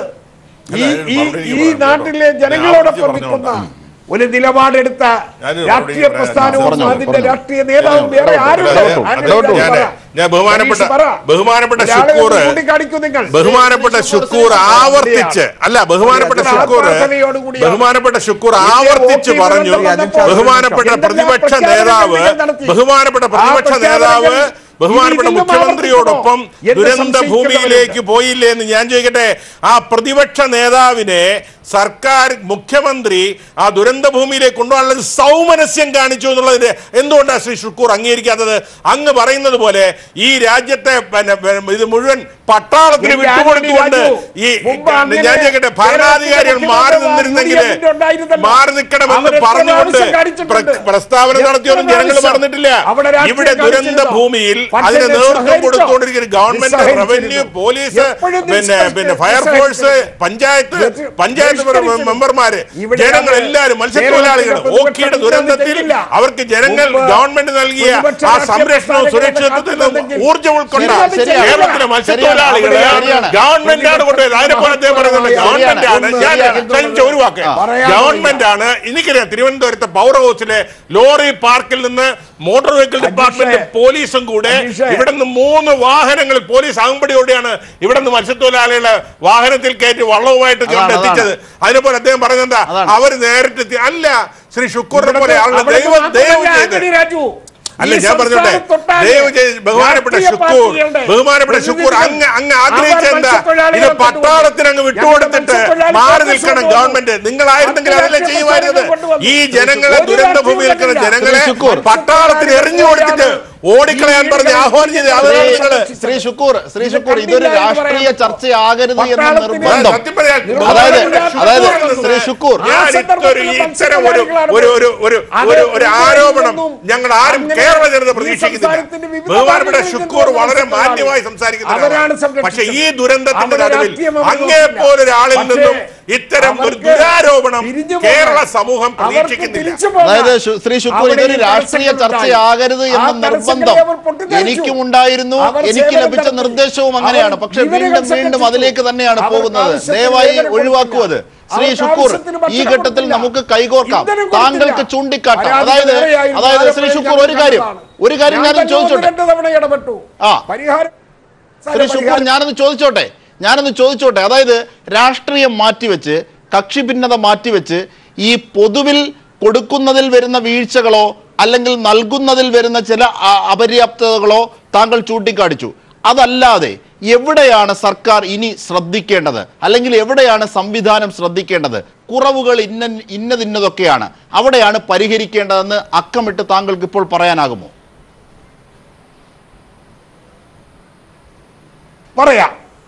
ഈ അല്ല, ഈ മറുപടി ഈ പറഞ്ഞു നാട്ടിലെ കേട്ടോ. ജനങ്ങളോടൊപ്പം ഞാൻ നിൽക്കുന്ന പറഞ്ഞോളാം. ഒരു നിലപാടെടുത്ത ഞാനൊരു രാഷ്ട്രീയ മറുപടി പ്രസ്ഥാനവും പറഞ്ഞോളൂ, അതിന്റെ പറഞ്ഞോളൂ. രാഷ്ട്രീയ നേതാവും വേറെ ഇടപെട്ടു, ആരുണ്ട് ഇടപെട്ടു. അങ്ങനെ ഇടപെട്ടു. ഞാൻ ഞാൻ- പറയാം. ഞാൻ ബഹുമാനപ്പെട്ട ഹരീഷ് പറ. ബഹുമാനപ്പെട്ട ഒരാളെ ശുക്കൂർ ചൂണ്ടിക്കാണിക്കൂ നിങ്ങൾ ബഹുമാനപ്പെട്ട ശുക്കൂർ ആവർത്തിച്ച് അല്ല ബഹുമാനപ്പെട്ട ഇതിന്റെ ശുക്കൂർ ആത്മാർത്ഥതയോടുകൂടിയാണ്. ബഹുമാനപ്പെട്ട ശുക്കൂർ ഇതിന്റെ ആവർത്തിച്ച് വോട്ടിംഗ് പറഞ്ഞു വന്നപ്പോൾ ബഹുമാനപ്പെട്ട എന്തെല്ലാം പ്രതിപക്ഷ പ്രഖ്യാപനങ്ങൾ നേതാവ് നിങ്ങൾ നടത്തി? ബഹുമാനപ്പെട്ട പ്രതിപക്ഷ ആ നേതാവ് പ്രഖ്യാപനങ്ങൾ ബഹുമാനപ്പെട്ട ഇനി വീണ്ടും മുഖ്യമന്ത്രിയോടൊപ്പം ആവർത്തിക്കണോ എന്ന് ദുരന്ത ഭൂമിയിലേക്ക് സംശയിക്കുന്നവരുണ്ട്. പോയില്ലേ എന്ന് ഞാൻ ചോദിക്കട്ടെ ആ പ്രതിപക്ഷ നേതാവിനെ സർക്കാർ മുഖ്യമന്ത്രി ആ ദുരന്ത ഭൂമിയിലേക്ക് കൊണ്ടുപോകാനുള്ള ഒരു സൗമനസ്യം കാണിച്ചു എന്നുള്ളതിന്റെ എന്തുകൊണ്ടാണ് ശ്രീ ഷുക്കൂർ അംഗീകരിക്കാത്തത് അങ്ങ് പറയുന്നത് പോലെ ഈ രാജ്യത്തെ പിന്നെ, പിന്നെ, ഇത് മുഴുവൻ പട്ടാളത്തിന് എന്റെ വിട്ടുകൊടുത്തുകൊണ്ട് ആന്റണി ഈ രാജു, മുമ്പ് അങ്ങനെ ഞാൻ ചോദിക്കട്ടെ ഭരണാധികാരികൾ കേരളത്തിലെ മാറി മുഖ്യമന്ത്രി നിന്നിരുന്നെങ്കിൽ യുഡിഎഫിന്റെ ഉണ്ടായിരുന്നല്ലോ. മാറി നിൽക്കണമെന്ന് അവരെത്ര പറഞ്ഞുകൊണ്ട് പ്രാവശ്യം കാണിച്ചിട്ടുണ്ട്? പ്ര- പ്രസ്താവന എത്ര നടത്തിയൊന്നും ജനങ്ങൾ പ്രാവശ്യം? പറഞ്ഞിട്ടില്ല അവിടെ രാഷ്ട്രീയം ഇവിടെ ദുരന്ത കാണിച്ചിരുന്നോ? ഭൂമിയിൽ പക്ഷേ അതിന് നേതൃത്വം നിസ്സഹകരിച്ചോ? കൊടുത്തുകൊണ്ടിരിക്കുന്ന ഗവൺമെന്റ് നിസ്സഹകരിച്ചിരുന്നു. റവന്യൂ പോലീസ് എപ്പോഴും പിന്നെ നിസ്സഹരിച്ച് പിന്നെ ഫയർഫോഴ്സ് നിസ്സഹരിച്ചിരുന്നു. പഞ്ചായത്ത് നിസ്സഹരിച്ചിരുന്നു. പഞ്ചായത്ത് നിസ്സഹരിച്ചിരുന്നു. മെമ്പർമാര് ഇവിടെ ജനങ്ങൾ അത് എല്ലാവരും മത്സ്യത്തൊഴിലാളികൾ കേരളത്തിലെ ഓക്കിയുടെ പ്രതിപക്ഷ ദുരന്തത്തിൽ തെറ്റില്ല. അവർക്ക് ജനങ്ങൾ മുമ്പ് ഗവൺമെന്റ് നൽകിയ പ്രതിപക്ഷ ആ രാഷ്ട്രീയ സംരക്ഷണവും പ്രസ്ഥാനങ്ങളുടെ സുരക്ഷിതത്വത്തിൽ നിന്നും കാത്തിരുന്നെങ്കിൽ ഊർജ്ജം ഉൾക്കൊണ്ട ശരി, ശരിയാണ്. കേരളത്തിലെ മത്സ്യത്തൊഴിലാളികള് ശരിയാണ്. ഗവൺമെന്റാണ് കൊണ്ടുപോയത് അതിനെപ്പോലെ അദ്ദേഹം പറയുന്നത് ഗവൺമെന്റ് ആണ് ഒന്ന് ഞാൻ ശരിയാണ്. ക്ഷണിച്ച ഒരു വാക്ക് പറയാൻ ഗവൺമെന്റ് ആണ് എനിക്കറിയാം തിരുവനന്തപുരത്തെ പവർ ഹൗസിലെ ലോറി പാർക്കിൽ നിന്ന് മോട്ടോർ വെഹിക്കിൾ ഡിപ്പാർട്ട്മെന്റ് അനീഷേ, പോലീസും കൂടെ അനീഷേ. ഇവിടെ നിന്ന് മൂന്ന് വാഹനങ്ങൾ പോലീസ് അകമ്പടിയോടെയാണ് ഇവിടെ നിന്ന് മത്സ്യത്തൊഴിലാളികളെ വാഹനത്തിൽ കയറ്റി വള്ളവുമായിട്ട് അതാണ്, കൊണ്ട് എത്തിച്ചത് അതിനെപ്പോലെ അദ്ദേഹം പറഞ്ഞത് എന്താ അതാണ്. അവര് നേരിട്ട് എത്തി- അല്ല ശ്രീ ശുക്കൂറിനെ പോലെ ആളുടെ അവിടുത്തെ ദൈവം ദൈവം മാത്രമല്ല ചെയ്ത് ആന്റണി രാജു. അല്ല ഈ ഞാൻ പറഞ്ഞോട്ടെ സംസ്ഥാനത്തൊട്ടാകെ ദയവ് ചെയ്ത് ബഹുമാനപ്പെട്ട രാഷ്ട്രീയ ശുക്കൂർ പാർട്ടികളുടെ ബഹുമാനപ്പെട്ട ശുക്കൂർ അങ്ങ് അങ്ങ് ആഗ്രഹിച്ച അവർ എന്താ ഇത് മത്സ്യത്തൊഴിലാളികളെ പട്ടാളത്തിന് അങ്ങ് വിട്ടുകൊടുത്തിട്ട് മത്സ്യത്തൊഴിലാളികളെ മാറി നിൽക്കണം കൊണ്ടുവന്നു. ഗവൺമെന്റ് നിങ്ങളായിരുന്നെങ്കിൽ മറ്റ് അതല്ലേ രാഷ്ട്രീയ ചെയ്യുമായിരുന്നത് കൊണ്ടുവന്നു. ഈ ജനങ്ങളെ ഒരു ദുരന്ത രാഷ്ട്രീയവും ഭൂമിയിൽ നിൽക്കുന്ന കണ്ടില്ല. ജനങ്ങളെ ശ്രീ ശുക്കൂർ. പട്ടാളത്തിന് എറിഞ്ഞു കൊടുത്തിട്ട് ഓടിക്കളയാൻ പറഞ്ഞ് ആഹ്വാനം ചെയ്ത് അതാണ് ശ്രീ- നിങ്ങള് ശ്രീ ശുക്കൂർ ശ്രീ ശുക്കൂർ ഇതൊരു രാഷ്ട്രീയ ചർച്ചയാകരുത് എന്ന പട്ടാളത്തിന് നിർബന്ധം സത്യം പറയാൻ അതായത് ബഹുമാനപ്പെട്ട അതായത് ശുക്കൂറിൽ നിന്ന് ശ്രീ ശുക്കൂർ ഞാൻ ആ ഇത്തരം സന്ദർഭത്തിൽ ഇത്തരം ഒരു ഒരു ഒരു ഒരു ഒരു ഒരു ആരോപണം ഞങ്ങൾ ആരും അങ്ങനെ കേരള ജനത ഈ പ്രതീക്ഷിക്കുന്നില്ല സംസ്ഥാനത്തിന്റെ വിവിധ ബഹുമാനപ്പെട്ട ഭാഗങ്ങളിൽ ശുക്കൂർ നിന്നുള്ള വളരെ മത്സ്യത്തൊഴിലാളികൾ. മാന്യമായി സംസാരിക്കുന്ന അവരാണ് ഒരാളാണ്. സംരക്ഷിച്ചത്. പക്ഷേ ഈ ദുരന്തത്തിന്റെ അവരുടെ നടുവിൽ രാഷ്ട്രീയം അവർ അങ്ങേ നോക്കില്ല. പോലൊരാളിൽ പക്ഷേ നിന്നും ഇത്തരം ഒരു അവർക്ക് ദുരാരോപണം തിരിഞ്ഞു പോകാൻ കേരള സമൂഹം അവർക്ക് പ്രതീക്ഷിക്കുന്നില്ല തിരിച്ചു പോകാൻ അതായത് ശു- ശ്രീ ശുക്കൂർ അവിടെ ഇതൊരു ഈ രാഷ്ട്രീയ തടസ്സങ്ങളുണ്ടായി. ചർച്ചയാകരുത് ആ എന്ന തടസ്സങ്ങളെ നിർബന്ധം അവർ പൊട്ടിത്തെറിച്ചു. എനിക്കും ഉണ്ടായിരുന്നു അവർ എനിക്ക് സേവനം ലഭിച്ച നടത്തി. നിർദ്ദേശവും അങ്ങനെയാണ് അവർ പക്ഷെ ജീവനുകൾ വീണ്ടും വീണ്ടും സംരക്ഷിച്ചു. അതിലേക്ക് തന്നെയാണ് അവർക്ക് പോകുന്നത് ആവശ്യത്തിന് ദയവായി വേതനം ഒഴിവാക്കൂ അത് കൊടുത്തില്ല. ശ്രീ അവർക്ക് ശുക്കൂർ ആവശ്യത്തിന് ഈ ഭക്ഷണം ഘട്ടത്തിൽ കൊടുത്തില്ല. നമുക്ക് കൈകോർക്കാം ഇന്ധനം കൊടുത്തില്ല. താങ്കൾക്ക് ചൂണ്ടിക്കാട്ടാം പരാതി അതായത് വേറെയായിരുന്നു. അതായത് ശ്രീ ആലപ്പുഴയിൽ ശുക്കൂർ ഒരു ഞാൻ കാര്യം കണ്ടതാണ്. ഒരു കാര്യം ഞാൻ ഞാനൊന്ന് തന്നെ ഒന്ന് ചോദിച്ചോട്ടെ രണ്ട് തവണ ഇടപെട്ടു ആ. പരിഹാരം ശ്രീ ശുക്കൂർ പരിഹാരം- ഞാനൊന്ന് ചോദിച്ചോട്ടെ ഞാനൊന്ന് ചോദിച്ചോട്ടെ അതായത് രാഷ്ട്രീയം മാറ്റിവെച്ച് കക്ഷി ഭിന്നത മാറ്റിവെച്ച് ഈ പൊതുവിൽ കൊടുക്കുന്നതിൽ വരുന്ന വീഴ്ചകളോ അല്ലെങ്കിൽ നൽകുന്നതിൽ വരുന്ന ചില അ- അപര്യാപ്തതകളോ താങ്കൾ ചൂണ്ടിക്കാണിച്ചു അതല്ലാതെ എവിടെയാണ് സർക്കാർ ഇനി ശ്രദ്ധിക്കേണ്ടത് അല്ലെങ്കിൽ എവിടെയാണ് സംവിധാനം ശ്രദ്ധിക്കേണ്ടത് കുറവുകൾ ഇന്ന ഇന്നതിന്നതൊക്കെയാണ് അവിടെയാണ് പരിഹരിക്കേണ്ടതെന്ന് അക്കമിട്ട് താങ്കൾക്ക് ഇപ്പോൾ പറയാനാകുമോ പറയാം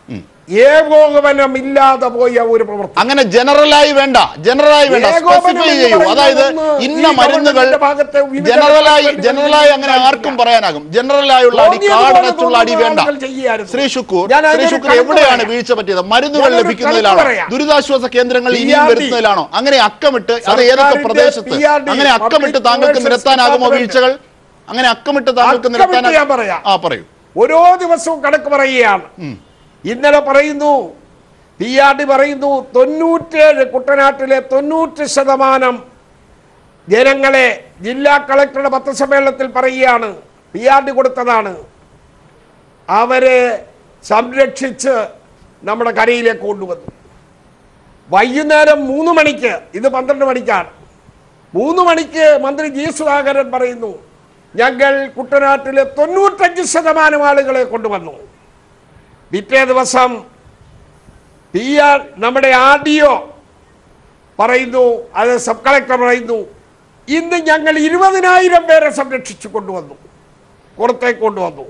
ഏകോപനമില്ലാതെ പോയ ഒരു പ്രവർത്തനം അങ്ങനെ ജനറലായി വേണ്ട ജനറലായി വേണ്ട ഏകോപനം സ്പെസിഫൈ എന്ന് ചെയ്യൂ പറയുന്നത് അതായത് ഒന്ന് ഇന്ന ഈ മരുന്നുകൾ ഗവൺമെന്റിന്റെ ഭാഗത്തെ വിവിധ ജനറലായി ഘട്ടങ്ങളിൽ ജനറലായി അങ്ങനെ ഉണ്ടായിട്ടില്ല. ആർക്കും പറയാനാകും ജനറലായുള്ള അടി തോന്നിയതുപോലെ കാടടച്ചുള്ള അടി വേണ്ട ആളുകൾ ചെയ്യായിരുന്നു. ശ്രീ ഷുക്കൂർ ഞാൻ ശ്രീ അതിനൊരു ഷുക്കൂർ കണക്ക് എവിടെയാണ് പറയാം. വീഴ്ച പറ്റിയത് മരുന്നുകൾ ഞാനൊരു ലഭിക്കുന്നതിലാണോ കണക്ക് പറയാം. ദുരിതാശ്വാസ കേന്ദ്രങ്ങൾ ഇനിയും PRD വരുന്നതിലാണോ അങ്ങനെ അക്കമിട്ട് അത് ഏതൊക്കെ സർക്കാരിന്റെ പ്രദേശത്ത് PRD അങ്ങനെ അക്കമിട്ട് Public താങ്കൾക്ക് Relations നിരത്താനാകുമോ Department. വീഴ്ചകൾ അങ്ങനെ അക്കമിട്ട് താങ്കൾക്ക് അക്കമിട്ട് നിരത്താൻ ഞാൻ പറയാം. ആ പറയൂ ഓരോ ദിവസവും കണക്ക് പറയുകയാണ് ഇന്നലെ പറയുന്നു പി ആർ ഡി പറയുന്നു തൊണ്ണൂറ്റേഴ് കുട്ടനാട്ടിലെ തൊണ്ണൂറ്റ് ശതമാനം ജനങ്ങളെ ജില്ലാ കളക്ടറുടെ പത്രസമ്മേളനത്തിൽ പറയുകയാണ് പി ആർ ഡി കൊടുത്തതാണ് അവരെ സംരക്ഷിച്ച് നമ്മുടെ കരയിലേക്ക് കൊണ്ടുവന്നു വൈകുന്നേരം മൂന്ന് മണിക്ക് ഇത് പന്ത്രണ്ട് മണിക്കാണ് മൂന്ന് മണിക്ക് മന്ത്രി ജി സുധാകരൻ പറയുന്നു ഞങ്ങൾ കുട്ടനാട്ടിലെ തൊണ്ണൂറ്റഞ്ച് ശതമാനം ആളുകളെ കൊണ്ടുവന്നു പിറ്റേ ദിവസം പി ആർ നമ്മുടെ ആർ ഡി ഒ പറയുന്നു അത് സബ് കളക്ടർ പറയുന്നു ഇന്ന് ഞങ്ങൾ ഇരുപതിനായിരം പേരെ സംരക്ഷിച്ചു കൊണ്ടുവന്നു പുറത്തേക്ക് കൊണ്ടുവന്നു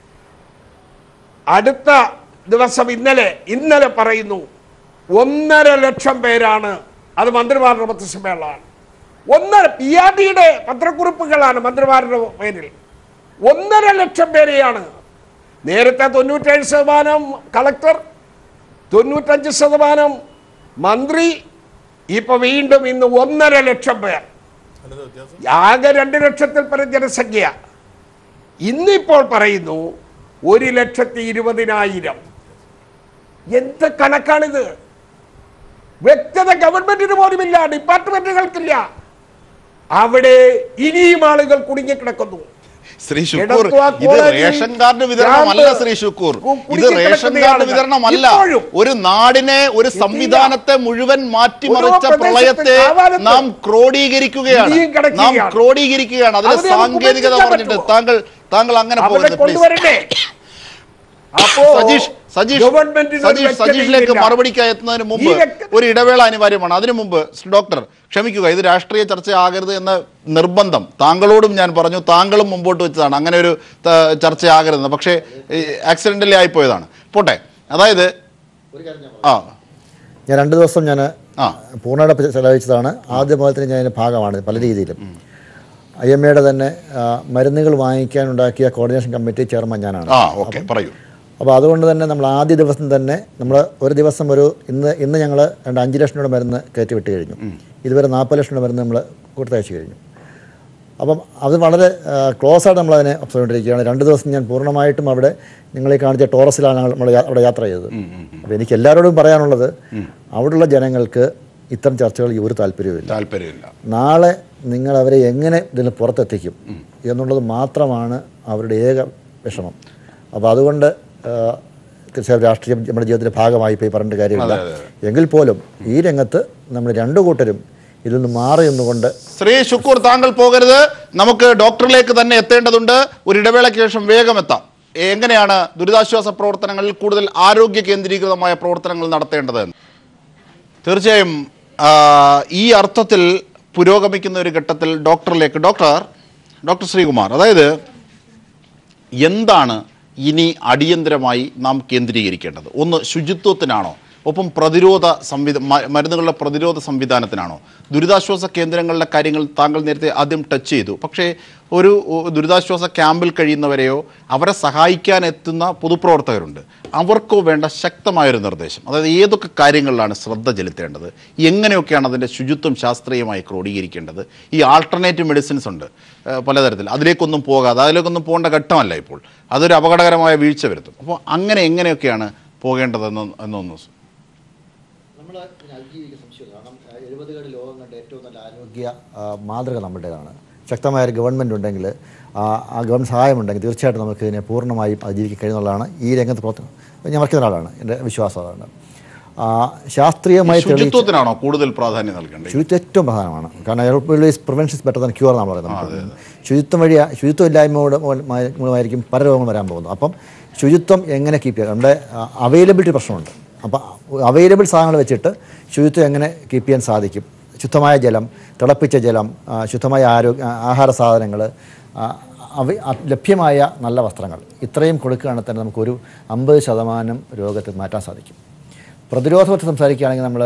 അടുത്ത ദിവസം ഇന്നലെ ഇന്നലെ പറയുന്നു ഒന്നര ലക്ഷം പേരാണ് അത് മന്ത്രിമാരുടെ പത്രസമ്മേളനമാണ് ഒന്നര പി ആർ ഡിയുടെ പത്രക്കുറിപ്പുകളാണ് മന്ത്രിമാരുടെ പേരിൽ ഒന്നര ലക്ഷം പേരെയാണ് നേരത്തെ തൊണ്ണൂറ്റേഴ് ശതമാനം കളക്ടർ തൊണ്ണൂറ്റഞ്ച് ശതമാനം മന്ത്രി ഇപ്പൊ വീണ്ടും ഇന്ന് ഒന്നര ലക്ഷം പേർ ആകെ രണ്ട് ലക്ഷത്തിൽ പരം ജനസംഖ്യ ഇന്നിപ്പോൾ പറയുന്നു ഒരു ലക്ഷത്തി ഇരുപതിനായിരം എന്ത് കണക്കാണിത് വ്യക്തത ഗവൺമെന്റിന് പോലുമില്ല ഡിപ്പാർട്ട്മെന്റുകൾക്കില്ല അവിടെ ഇനിയും ആളുകൾ കുടുങ്ങിക്കിടക്കുന്നു ശ്രീ ശുക്കൂർ എടത്വ ഇത് കോളേജിൽ റേഷൻ കാർഡ് വിതരണമല്ല ക്യാമ്പ് ശ്രീ ശുക്കൂർ കു- ഇത് കുടുങ്ങിക്കിടക്കുന്ന റേഷൻ കാർഡ് ആളുകൾ. വിതരണമല്ല ഇപ്പോഴും. ഒരു നാടിനെ ഒരു സംവിധാനത്തെ മുഴുവൻ മാറ്റിമറിച്ച പ്രദേശത്ത് പ്രളയത്തെ കാവാലത്ത് നാം ക്രോഡീകരിക്കുകയാണ് ഇനിയും കിടക്കുകയാണ്. നാം ക്രോഡീകരിക്കുകയാണ് അതിലെ അവരെ നമുക്ക് സാങ്കേതികത ഉപേക്ഷിക്കാൻ പറഞ്ഞിട്ട് പറ്റുമോ? താങ്കൾ താങ്കൾ അങ്ങനെ അവരെ പോകരുത് പ്ലീസ് കൊണ്ടുവരണ്ടേ അപ്പോ സജീഷ് സജീഷ് ഗവൺമെന്റിന് ഒരു സജീഷ് സജീഷിലേക്ക് വ്യക്തതയില്ല. മറുപടിക്കായി എത്തുന്നതിന് മുമ്പ് ഈ വ്യക്ത- ഒരു ഇടവേള അനിവാര്യമാണ് അതിനു മുമ്പ് ഡോക്ടർ ക്ഷമിക്കുക ഇത് രാഷ്ട്രീയ ചർച്ച ആകരുത് എന്ന നിർബന്ധം താങ്കളോടും ഞാൻ പറഞ്ഞു താങ്കളും മുമ്പോട്ട് വെച്ചതാണ് അങ്ങനെ ഒരു ത- ചർച്ച ആകരുതെന്ന് പക്ഷേ ആക്സിഡന്റലി ആയിപ്പോയതാണ് പോട്ടെ അതായത് ആ ഞാൻ രണ്ട് ദിവസം ഞാൻ ആ. പൂർണ്ണയുടെ ചെലവഴിച്ചതാണ് ആദ്യ മുതൽ ഞാൻ അതിൻ്റെ ഭാഗമാണ് പല രീതിയിലും ഐ എം എയുടെ തന്നെ ആ, മരുന്നുകൾ വാങ്ങിക്കാനുണ്ടാക്കിയ കോർഡിനേഷൻ കമ്മിറ്റി ചെയർമാൻ ഞാനാണ് ആ ഓക്കെ പറയൂ അപ്പോൾ അതുകൊണ്ട് തന്നെ നമ്മൾ ആദ്യ ദിവസം തന്നെ നമ്മൾ ഒരു ദിവസം ഒരു ഇന്ന് ഇന്ന് ഞങ്ങൾ രണ്ട് അഞ്ച് ലക്ഷം രൂപ മരുന്ന് കയറ്റി വിട്ട് കഴിഞ്ഞു ഇതുവരെ നാൽപ്പത് ലക്ഷം രൂപ മരുന്ന് നമ്മൾ കൊടുത്തയച്ചു കഴിഞ്ഞു അപ്പം അത് വളരെ ക്ലോസ് ആയിട്ട് നമ്മൾ അതിനെ ഒബ്സർവ് ചെയ്തിരിക്കുകയാണ് രണ്ട് ദിവസം ഞാൻ പൂർണ്ണമായിട്ടും അവിടെ നിങ്ങളെ കാണിച്ച ടോറസിലാണ് ഞങ്ങൾ നമ്മൾ യാ- അവിടെ യാത്ര ചെയ്തത് അപ്പോൾ എനിക്ക് എല്ലാവരോടും പറയാനുള്ളത് അവിടെയുള്ള ജനങ്ങൾക്ക് ഇത്തരം ചർച്ചകളിൽ ഒരു താല്പര്യവുമില്ല താല്പര്യമില്ല നാളെ നിങ്ങൾ അവരെ എങ്ങനെ ഇതിന് പുറത്തെത്തിക്കും എന്നുള്ളത് മാത്രമാണ് അവരുടെ ഏക വിഷമം അപ്പോൾ അതുകൊണ്ട് ആ, തീർച്ചയായും രാഷ്ട്രീയം നമ്മുടെ ജീവിതത്തിൻ്റെ ഭാഗമായി പോയി പറഞ്ഞിട്ട് കാര്യമില്ല എങ്കിൽ പോലും ഈ രംഗത്ത് നമ്മൾ രണ്ടു കൂട്ടരും ഇതിൽ നിന്ന് മാറി നിന്നുകൊണ്ട് ശ്രീ ശുക്കൂർ താങ്കൾ പോകരുത് നമുക്ക് ഡോക്ടറിലേക്ക് തന്നെ എത്തേണ്ടതുണ്ട് ഒരു ഇടവേളയ്ക്ക് ശേഷം വേഗം എത്താം എങ്ങനെയാണ് ദുരിതാശ്വാസ പ്രവർത്തനങ്ങളിൽ കൂടുതൽ ആരോഗ്യ കേന്ദ്രീകൃതമായ പ്രവർത്തനങ്ങൾ നടത്തേണ്ടത് തീർച്ചയായും ആ, ഈ അർത്ഥത്തിൽ പുരോഗമിക്കുന്ന ഒരു ഘട്ടത്തിൽ ഡോക്ടറിലേക്ക് ഡോക്ടർ ഡോക്ടർ ശ്രീകുമാർ അതായത് എന്താണ് ഇനി അടിയന്തരമായി നാം കേന്ദ്രീകരിക്കേണ്ടത് ഒന്ന് ശുചിത്വത്തിനാണോ ഒപ്പം പ്രതിരോധ സംവിധ മ- മരുന്നുകളുടെ പ്രതിരോധ സംവിധാനത്തിനാണോ ദുരിതാശ്വാസ കേന്ദ്രങ്ങളുടെ കാര്യങ്ങൾ താങ്കൾ നേരത്തെ ആദ്യം ടച്ച് ചെയ്തു പക്ഷേ ഒരു ഒ- ദുരിതാശ്വാസ ക്യാമ്പിൽ കഴിയുന്നവരെയോ അവരെ സഹായിക്കാൻ എത്തുന്ന പൊതുപ്രവർത്തകരുണ്ട് അവർക്കോ വേണ്ട ശക്തമായൊരു നിർദ്ദേശം അതായത് ഏതൊക്കെ കാര്യങ്ങളിലാണ് ശ്രദ്ധ ചെലുത്തേണ്ടത് എങ്ങനെയൊക്കെയാണ് അതിൻ്റെ ശുചിത്വം ശാസ്ത്രീയമായി ക്രോഡീകരിക്കേണ്ടത് ഈ ആൾട്ടർനേറ്റീവ് മെഡിസിൻസ് ഉണ്ട് ഏഹ് പലതരത്തിൽ അതിലേക്കൊന്നും പോകാതെ അതിലേക്കൊന്നും പോകേണ്ട ഘട്ടമല്ല ഇപ്പോൾ അതൊരു അപകടകരമായ വീഴ്ച വരുത്തും അപ്പോൾ അങ്ങനെ എങ്ങനെയൊക്കെയാണ് പോകേണ്ടതെന്ന് എന്നൊന്ന് നമ്മൾ അതിജീവിക്കുന്ന സംശയം കാരണം എഴുപതുകളിൽ ലോകം കണ്ട ഏറ്റവും നല്ല ആരോഗ്യ ആ, മാതൃക നമ്മുടേതാണ് ശക്തമായ ഒരു ഗവൺമെൻറ് ഉണ്ടെങ്കിൽ ആ ആ ഗവൺമെൻറ് സഹായമുണ്ടെങ്കിൽ തീർച്ചയായിട്ടും നമുക്ക് ഇതിനെ പൂർണ്ണമായും അതിജീവിക്കാൻ കഴിയുന്നുള്ളതാണ് ഈ രംഗത്ത് പ്രവർത്തനം ഞാൻ വർക്ക് ചെയ്യുന്ന ഒരാളാണ് എൻ്റെ വിശ്വാസം അതാണ് ആ, ശാസ്ത്രീയമായി തെളിയിച്ച ശുചിത്വത്തിനാണോ കൂടുതൽ പ്രാധാന്യം നൽകേണ്ടത് ശുചിത്വം ഏറ്റവും പ്രധാനമാണ് കാരണം prevention is better than cure എന്നാണ് പറയുന്നത് ശുചിത്വം വഴി ശുചിത്വം ഇല്ലായ്മയോട് മൂലമായിരിക്കും പല രോഗങ്ങൾ വരാൻ പോകുന്നത് അപ്പം ശുചിത്വം എങ്ങനെ കീപ്പ് ചെയ്യാം നമ്മുടെ അവൈലബിലിറ്റി പ്രശ്നമുണ്ട് അപ്പം അവൈലബിൾ സാധനങ്ങൾ വെച്ചിട്ട് ശുചിത്വം എങ്ങനെ കീപ്പ് ചെയ്യാൻ സാധിക്കും ശുദ്ധമായ ജലം തിളപ്പിച്ച ജലം ആ, ശുദ്ധമായ ആരോഗ്യ ആ, ആഹാര സാധനങ്ങൾ അവ അ- ലഭ്യമായ നല്ല വസ്ത്രങ്ങൾ ഇത്രയും കൊടുക്കുകയാണെങ്കിൽ തന്നെ നമുക്കൊരു അമ്പത് ശതമാനം രോഗത്തെ മാറ്റാൻ സാധിക്കും പ്രതിരോധത്തെ സംസാരിക്കുകയാണെങ്കിൽ നമ്മൾ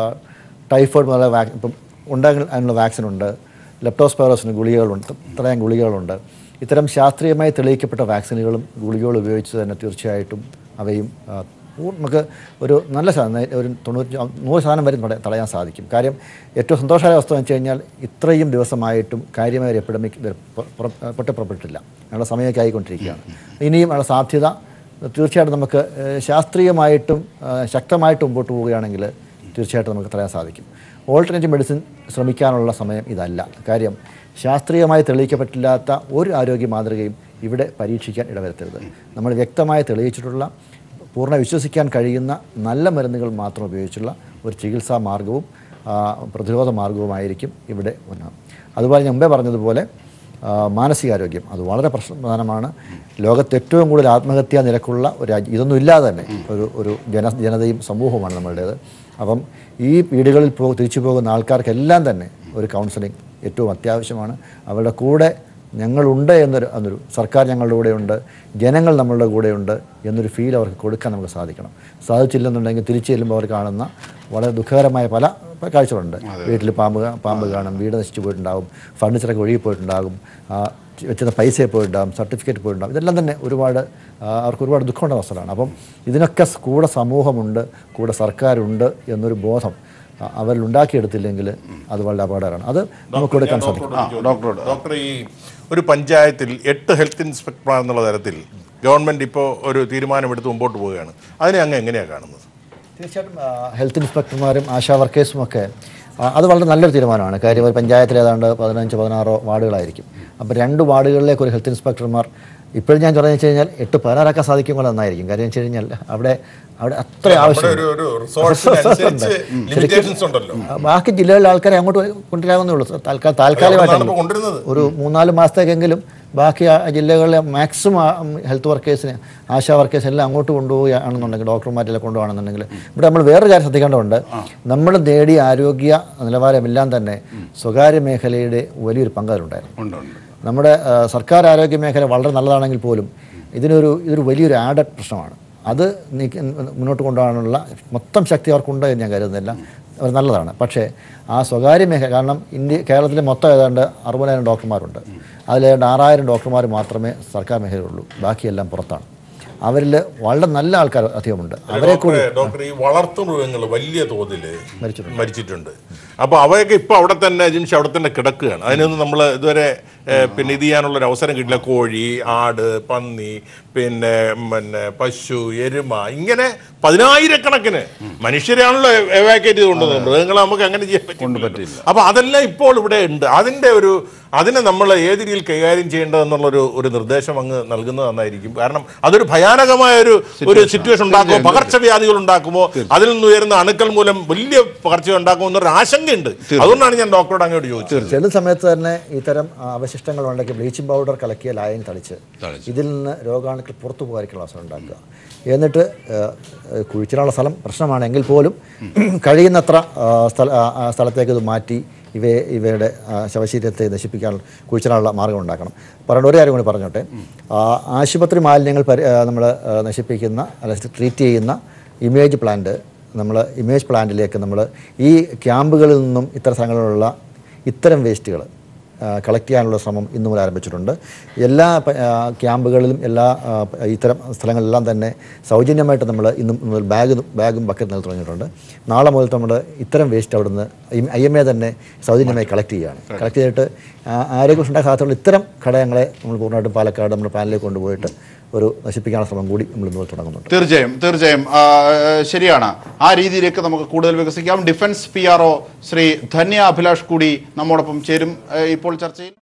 ടൈഫോയിഡ് മുതലുള്ള വാക് ഇപ്പം ഉണ്ടെങ്കിൽ അതിനുള്ള വാക്സിൻ ഉണ്ട് ലെപ്റ്റോസ്പൈറോസിന് ഗുളികകളുണ്ട് ഇത്രയും ഗുളികകളുണ്ട് ഇത്തരം ശാസ്ത്രീയമായി തെളിയിക്കപ്പെട്ട വാക്സിനുകളും ഗുളികകളും ഉപയോഗിച്ച് തന്നെ തീർച്ചയായിട്ടും അവയും ആ, പൂ- നമുക്ക് ഒരു നല്ല ശതമാനം ഒരു തൊണ്ണൂറ്റി നൂറ് ശതമാനം വരെ തട- തടയാൻ സാധിക്കും കാര്യം ഏറ്റവും സന്തോഷമായ വസ്തു എന്ന് വെച്ച് കഴിഞ്ഞാൽ ഇത്രയും ദിവസമായിട്ടും കാര്യമായ ഒരു എപ്പിഡമിക് പൊട്ടിപ്പുറപ്പെട്ടില്ല ഞങ്ങളുടെ സമയമൊക്കെ ആയിക്കൊണ്ടിരിക്കുകയാണ് ഇനിയും ഉള്ള സാധ്യത തീർച്ചയായിട്ടും നമുക്ക് ഏഹ്, ശാസ്ത്രീയമായിട്ടും ഏഹ്, ശക്തമായിട്ട് മുമ്പോട്ട് പോവുകയാണെങ്കിൽ തീർച്ചയായിട്ടും നമുക്ക് തടയാൻ സാധിക്കും ഓൾട്ടർനേറ്റീവ് മെഡിസിൻ ശ്രമിക്കാനുള്ള സമയം ഇതല്ല കാര്യം ശാസ്ത്രീയമായി തെളിയിക്കപ്പെട്ടില്ലാത്ത ഒരു ആരോഗ്യ മാതൃകയും ഇവിടെ പരീക്ഷിക്കാൻ ഇടവരുത്തരുത് നമ്മൾ വ്യക്തമായി തെളിയിച്ചിട്ടുള്ള പൂർണ്ണ വിശ്വസിക്കാൻ കഴിയുന്ന നല്ല മരുന്നുകൾ മാത്രം ഉപയോഗിച്ചുള്ള ഒരു ചികിത്സാ മാർഗവും ആ, പ്രതിരോധ മാർഗവുമായിരിക്കും ഇവിടെ ഉന്നതം അതുപോലെ ഞാൻ മുമ്പേ പറഞ്ഞതുപോലെ ആ, മാനസികാരോഗ്യം അത് വളരെ പ്രശ്ന- പ്രധാനമാണ് ലോകത്ത് ഏറ്റവും കൂടുതൽ ആത്മഹത്യാ നിരക്കുള്ള ഒരു രാജ്യം ഇതൊന്നും ഇല്ലാതെ തന്നെ ഒരു ഒരു ജന ജനതയും സമൂഹവുമാണ് നമ്മളുടേത് അപ്പം ഈ വീടുകളിൽ പോ തിരിച്ചു പോകുന്ന ആൾക്കാർക്കെല്ലാം തന്നെ ഒരു കൗൺസിലിംഗ് ഏറ്റവും അത്യാവശ്യമാണ് അവരുടെ കൂടെ ഞങ്ങളുണ്ട് എന്നൊരു എന്നൊരു സർക്കാർ ഞങ്ങളുടെ കൂടെയുണ്ട് ജനങ്ങൾ നമ്മളുടെ കൂടെയുണ്ട് എന്നൊരു ഫീൽ അവർക്ക് കൊടുക്കാൻ നമുക്ക് സാധിക്കണം സാധിച്ചില്ലെന്നുണ്ടെങ്കിൽ തിരിച്ചു ചെല്ലുമ്പോൾ അവർ കാണുന്ന വളരെ ദുഃഖകരമായ പല പല കാഴ്ചകളുണ്ട് വീട്ടിൽ പാമ്പ് കാ- പാമ്പ് കാണും വീട് നശിച്ചു പോയിട്ടുണ്ടാകും ഫർണിച്ചറൊക്കെ ഒഴുകി പോയിട്ടുണ്ടാകും ആ, വെച്ചിരുന്ന പൈസ പോയിട്ടുണ്ടാകും സർട്ടിഫിക്കറ്റ് പോയിട്ടുണ്ടാകും ഇതെല്ലാം തന്നെ ഒരുപാട് ആ, അവർക്ക് ഒരുപാട് ദുഃഖമുള്ള അവസ്ഥകളാണ് അപ്പം ഇതിനൊക്കെ സ് കൂടെ സമൂഹമുണ്ട് കൂടെ സർക്കാരുണ്ട് എന്നൊരു ബോധം ആ, അവരിൽ ഉണ്ടാക്കിയെടുത്തില്ലെങ്കിൽ അത് വളരെ അപകടകരമാണ് അത് നമുക്ക് കൊടുക്കാൻ സാധിക്കും ഡോക്ടറോട് ഡോക്ടർ ഈ ഒരു പഞ്ചായത്തിൽ എട്ട് ഹെൽത്ത് ഇൻസ്പെക്ടർ എന്നുള്ള തരത്തിൽ ഗവൺമെന്റ് ഇപ്പോൾ ഒരു തീരുമാനമെടുത്ത് മുമ്പോട്ട് പോവുകയാണ് അതിനെ അങ്ങ് എങ്ങനെയാണ് കാണുന്നത് തീർച്ചയായിട്ടും ആ, ഹെൽത്ത് ഇൻസ്പെക്ടർമാരും ആശാ വർക്കേഴ്സും ഒക്കെ ആ, അത് വളരെ നല്ലൊരു തീരുമാനമാണ് കാര്യം ഒരു പഞ്ചായത്തിൽ ഏതാണ്ട് പതിനഞ്ച് പതിനാറോ വാർഡുകളായിരിക്കും അപ്പോൾ രണ്ട് വാർഡുകളിലേക്ക് ഒരു ഹെൽത്ത് ഇൻസ്പെക്ടർമാർ ഇപ്പോഴും ഞാൻ പറഞ്ഞു വെച്ച് കഴിഞ്ഞാൽ എട്ട് പതിനാറാക്കാൻ സാധിക്കുമ്പോൾ നന്നായിരിക്കും കാര്യം വെച്ച് കഴിഞ്ഞാൽ അവിടെ അവിടെ അത്ര നമ്മുടെ ആവശ്യം ഒരു ഒരു റിസോഴ്സിനനുസരിച്ച് ലിമിറ്റേഷൻസ് ഉണ്ടല്ലോ ബാക്കി ജില്ലകളിലെ ആൾക്കാരെ അങ്ങോട്ട് കൊണ്ടുവരാവുന്നേ ഉള്ളൂ തൽക്കാലം അതാണ് താൽക്കാലികമായിട്ട് ഇപ്പോൾ കൊണ്ടുവരുന്നത് ഒരു മൂന്നാല് മാസത്തേക്കെങ്കിലും ബാക്കി ആ ജില്ലകളിലെ മാക്സിമം ഹെൽത്ത് വർക്കേഴ്സിനെ ആശാ വർക്കേഴ്സ് എല്ലാം അങ്ങോട്ട് കൊണ്ടുപോവുകയാണെന്നുണ്ടെങ്കിൽ ഡോക്ടർമാരെല്ലാം കൊണ്ടുപോകണമെന്നുണ്ടെങ്കിൽ ഇവിടെ നമ്മൾ വേറൊരു കാര്യം ശ്രദ്ധിക്കേണ്ടതുണ്ട് നമ്മൾ നേടിയ ആരോഗ്യ നിലവാരമെല്ലാം തന്നെ സ്വകാര്യ മേഖലയുടെ വലിയൊരു പങ്ക് അതിലുണ്ടായിരുന്നു ഉണ്ട് ഉണ്ട് നമ്മുടെ ആ, സർക്കാർ ആരോഗ്യ മേഖല വളരെ നല്ലതാണെങ്കിൽ പോലും ഇതിനൊരു ഇതൊരു വലിയൊരു ആഡഡ് പ്രശ്നമാണ് അത് നീക്കി മുന്നോട്ട് കൊണ്ടുപോകാനുള്ള മൊത്തം ശക്തി അവർക്കുണ്ട് എന്ന് ഞാൻ കരുതുന്നില്ല അവർ നല്ലതാണ് പക്ഷേ ആ സ്വകാര്യ മേഖല കാരണം ഇന്ത്യ കേരളത്തിൽ മൊത്തം ഏതാണ്ട് അറുപതിനായിരം ഡോക്ടർമാരുണ്ട് അതിലേതാണ്ട് ആറായിരം ഡോക്ടർമാർ മാത്രമേ സർക്കാർ മേഖലയിലുള്ളൂ ബാക്കിയെല്ലാം പുറത്താണ് അവരിൽ വളരെ നല്ല ആൾക്കാർ അധികമുണ്ട് അവരെ കൂടി ഡോക്ടറെ ഡോക്ടർ ഈ വളർത്തു മൃഗങ്ങൾ വലിയ തോതിൽ മരിച്ചിട്ടുണ്ട്. മരിച്ചിട്ടുണ്ട് അപ്പോൾ അവയൊക്കെ ഇപ്പോൾ അവിടെ തന്നെ ജിൻഷ് അവിടെ തന്നെ കിടക്കുകയാണ് അതിനൊന്നും നമ്മൾ ഇതുവരെ ഏഹ്, പിന്നെ ഇത് ചെയ്യാനുള്ള ഒരു അവസരം കിട്ടില്ല കോഴി ആട് പന്നി പിന്നെ പിന്നെ പശു എരുമ ഇങ്ങനെ പതിനായിരക്കണക്കിന് മനുഷ്യരാണല്ലോ എവാക്കേറ്റ് ചെയ്ത് കൊണ്ടുവന്നത് മൃഗങ്ങളെ നമുക്ക് അങ്ങനെ ചെയ്യാൻ പറ്റില്ല അപ്പൊ അതെല്ലാം ഇപ്പോൾ ഇവിടെ ഉണ്ട് അതിന്റെ ഒരു അതിനെ നമ്മൾ ഏത് രീതിയിൽ കൈകാര്യം ചെയ്യേണ്ടതെന്നുള്ളൊരു ഒരു നിർദ്ദേശം അങ്ങ് നൽകുന്നത് നന്നായിരിക്കും കാരണം അതൊരു ഭയാനകമായ ഒരു ഒരു സിറ്റുവേഷൻ ഉണ്ടാക്കുമോ പകർച്ചവ്യാധികൾ ഉണ്ടാക്കുമോ അതിൽ നിന്ന് ഉയരുന്ന അണുക്കൾ മൂലം വലിയ പകർച്ച ഉണ്ടാക്കുമോ എന്നൊരു ആശങ്കയുണ്ട് അതുകൊണ്ടാണ് ഞാൻ ഡോക്ടറോട് അങ്ങോട്ട് ചോദിച്ചത് ചില സമയത്ത് തന്നെ ഇത്തരം ആ, അവശിഷ്ടങ്ങൾ ഉണ്ടെങ്കിൽ ബ്ലീച്ചിങ് പൗഡർ കലക്കിയ ലായനി തളിച്ച് ഇതിൽ നിന്ന് രോഗാണുക്കൾ പുറത്തു പോകാനുള്ള അവസരം ഉണ്ടാക്കുക എന്നിട്ട് ആ, ആ, കുഴിച്ചിടാനുള്ള സ്ഥലം പ്രശ്നമാണെങ്കിൽ പോലും കഴിയുന്നത്ര ആ, സ്ഥല ആ, ആ സ്ഥലത്തേക്ക് ഇത് മാറ്റി ഇവയെ ഇവയുടെ ആ, ശവശരീരത്തെ നശിപ്പിക്കാൻ കുഴിച്ചിടാനുള്ള മാർഗം ഉണ്ടാക്കണം പറയേണ്ട ഒരു കാര്യം കൂടി പറഞ്ഞോട്ടെ ആ, ആശുപത്രി മാലിന്യങ്ങൾ പരി നമ്മൾ നശിപ്പിക്കുന്ന അല്ലെങ്കിൽ ട്രീറ്റ് ചെയ്യുന്ന ഇമേജ് പ്ലാന്റ് നമ്മൾ ഇമേജ് പ്ലാന്റിലേക്ക് നമ്മൾ ഈ ക്യാമ്പുകളിൽ നിന്നും ഇത്തരം സ്ഥലങ്ങളിലുള്ള ഇത്തരം വേസ്റ്റുകൾ കളക്ട് ചെയ്യാനുള്ള ശ്രമം ഇന്നു മുതൽ ആരംഭിച്ചിട്ടുണ്ട് എല്ലാ പ- ആ, ക്യാമ്പുകളിലും എല്ലാ ആ, പ- ഇത്തരം സ്ഥലങ്ങളിലെല്ലാം തന്നെ സൗജന്യമായിട്ട് നമ്മൾ ഇന്നും മുതൽ ബാഗ് ബാഗും ബക്കറ്റ് നൽകി തുടങ്ങിയിട്ടുണ്ട് നാളെ മുതൽ നമ്മൾ ഇത്തരം വേസ്റ്റ് അവിടുന്ന് ഐ എം എ തന്നെ സൗജന്യമായി കളക്ട് ചെയ്യുകയാണ് കളക്ട് ചെയ്തിട്ട് ആ- ആരോഗ്യമുണ്ടായ സാധ്യതയുള്ള ഇത്തരം ഘടകങ്ങളെ നമ്മൾ പൂർണ്ണമായിട്ടും പാലക്കാട് നമ്മുടെ പാനലിലേക്ക് കൊണ്ടുപോയിട്ട് ഒരു നശിപ്പിക്കാനുള്ള ശ്രമം കൂടി നമ്മൾ ഇന്ന് മുതൽ തുടങ്ങുന്നുണ്ട് തീർച്ചയായും തീർച്ചയായും ആ, ശരിയാണ് ആ രീതിയിലേക്ക് നമുക്ക് കൂടുതൽ വികസിക്കാം defence P R O Shri Dhanya Abhilash കൂടി നമ്മോടൊപ്പം ചേരും ഏ, ഇപ്പോൾ ചർച്ചയിൽ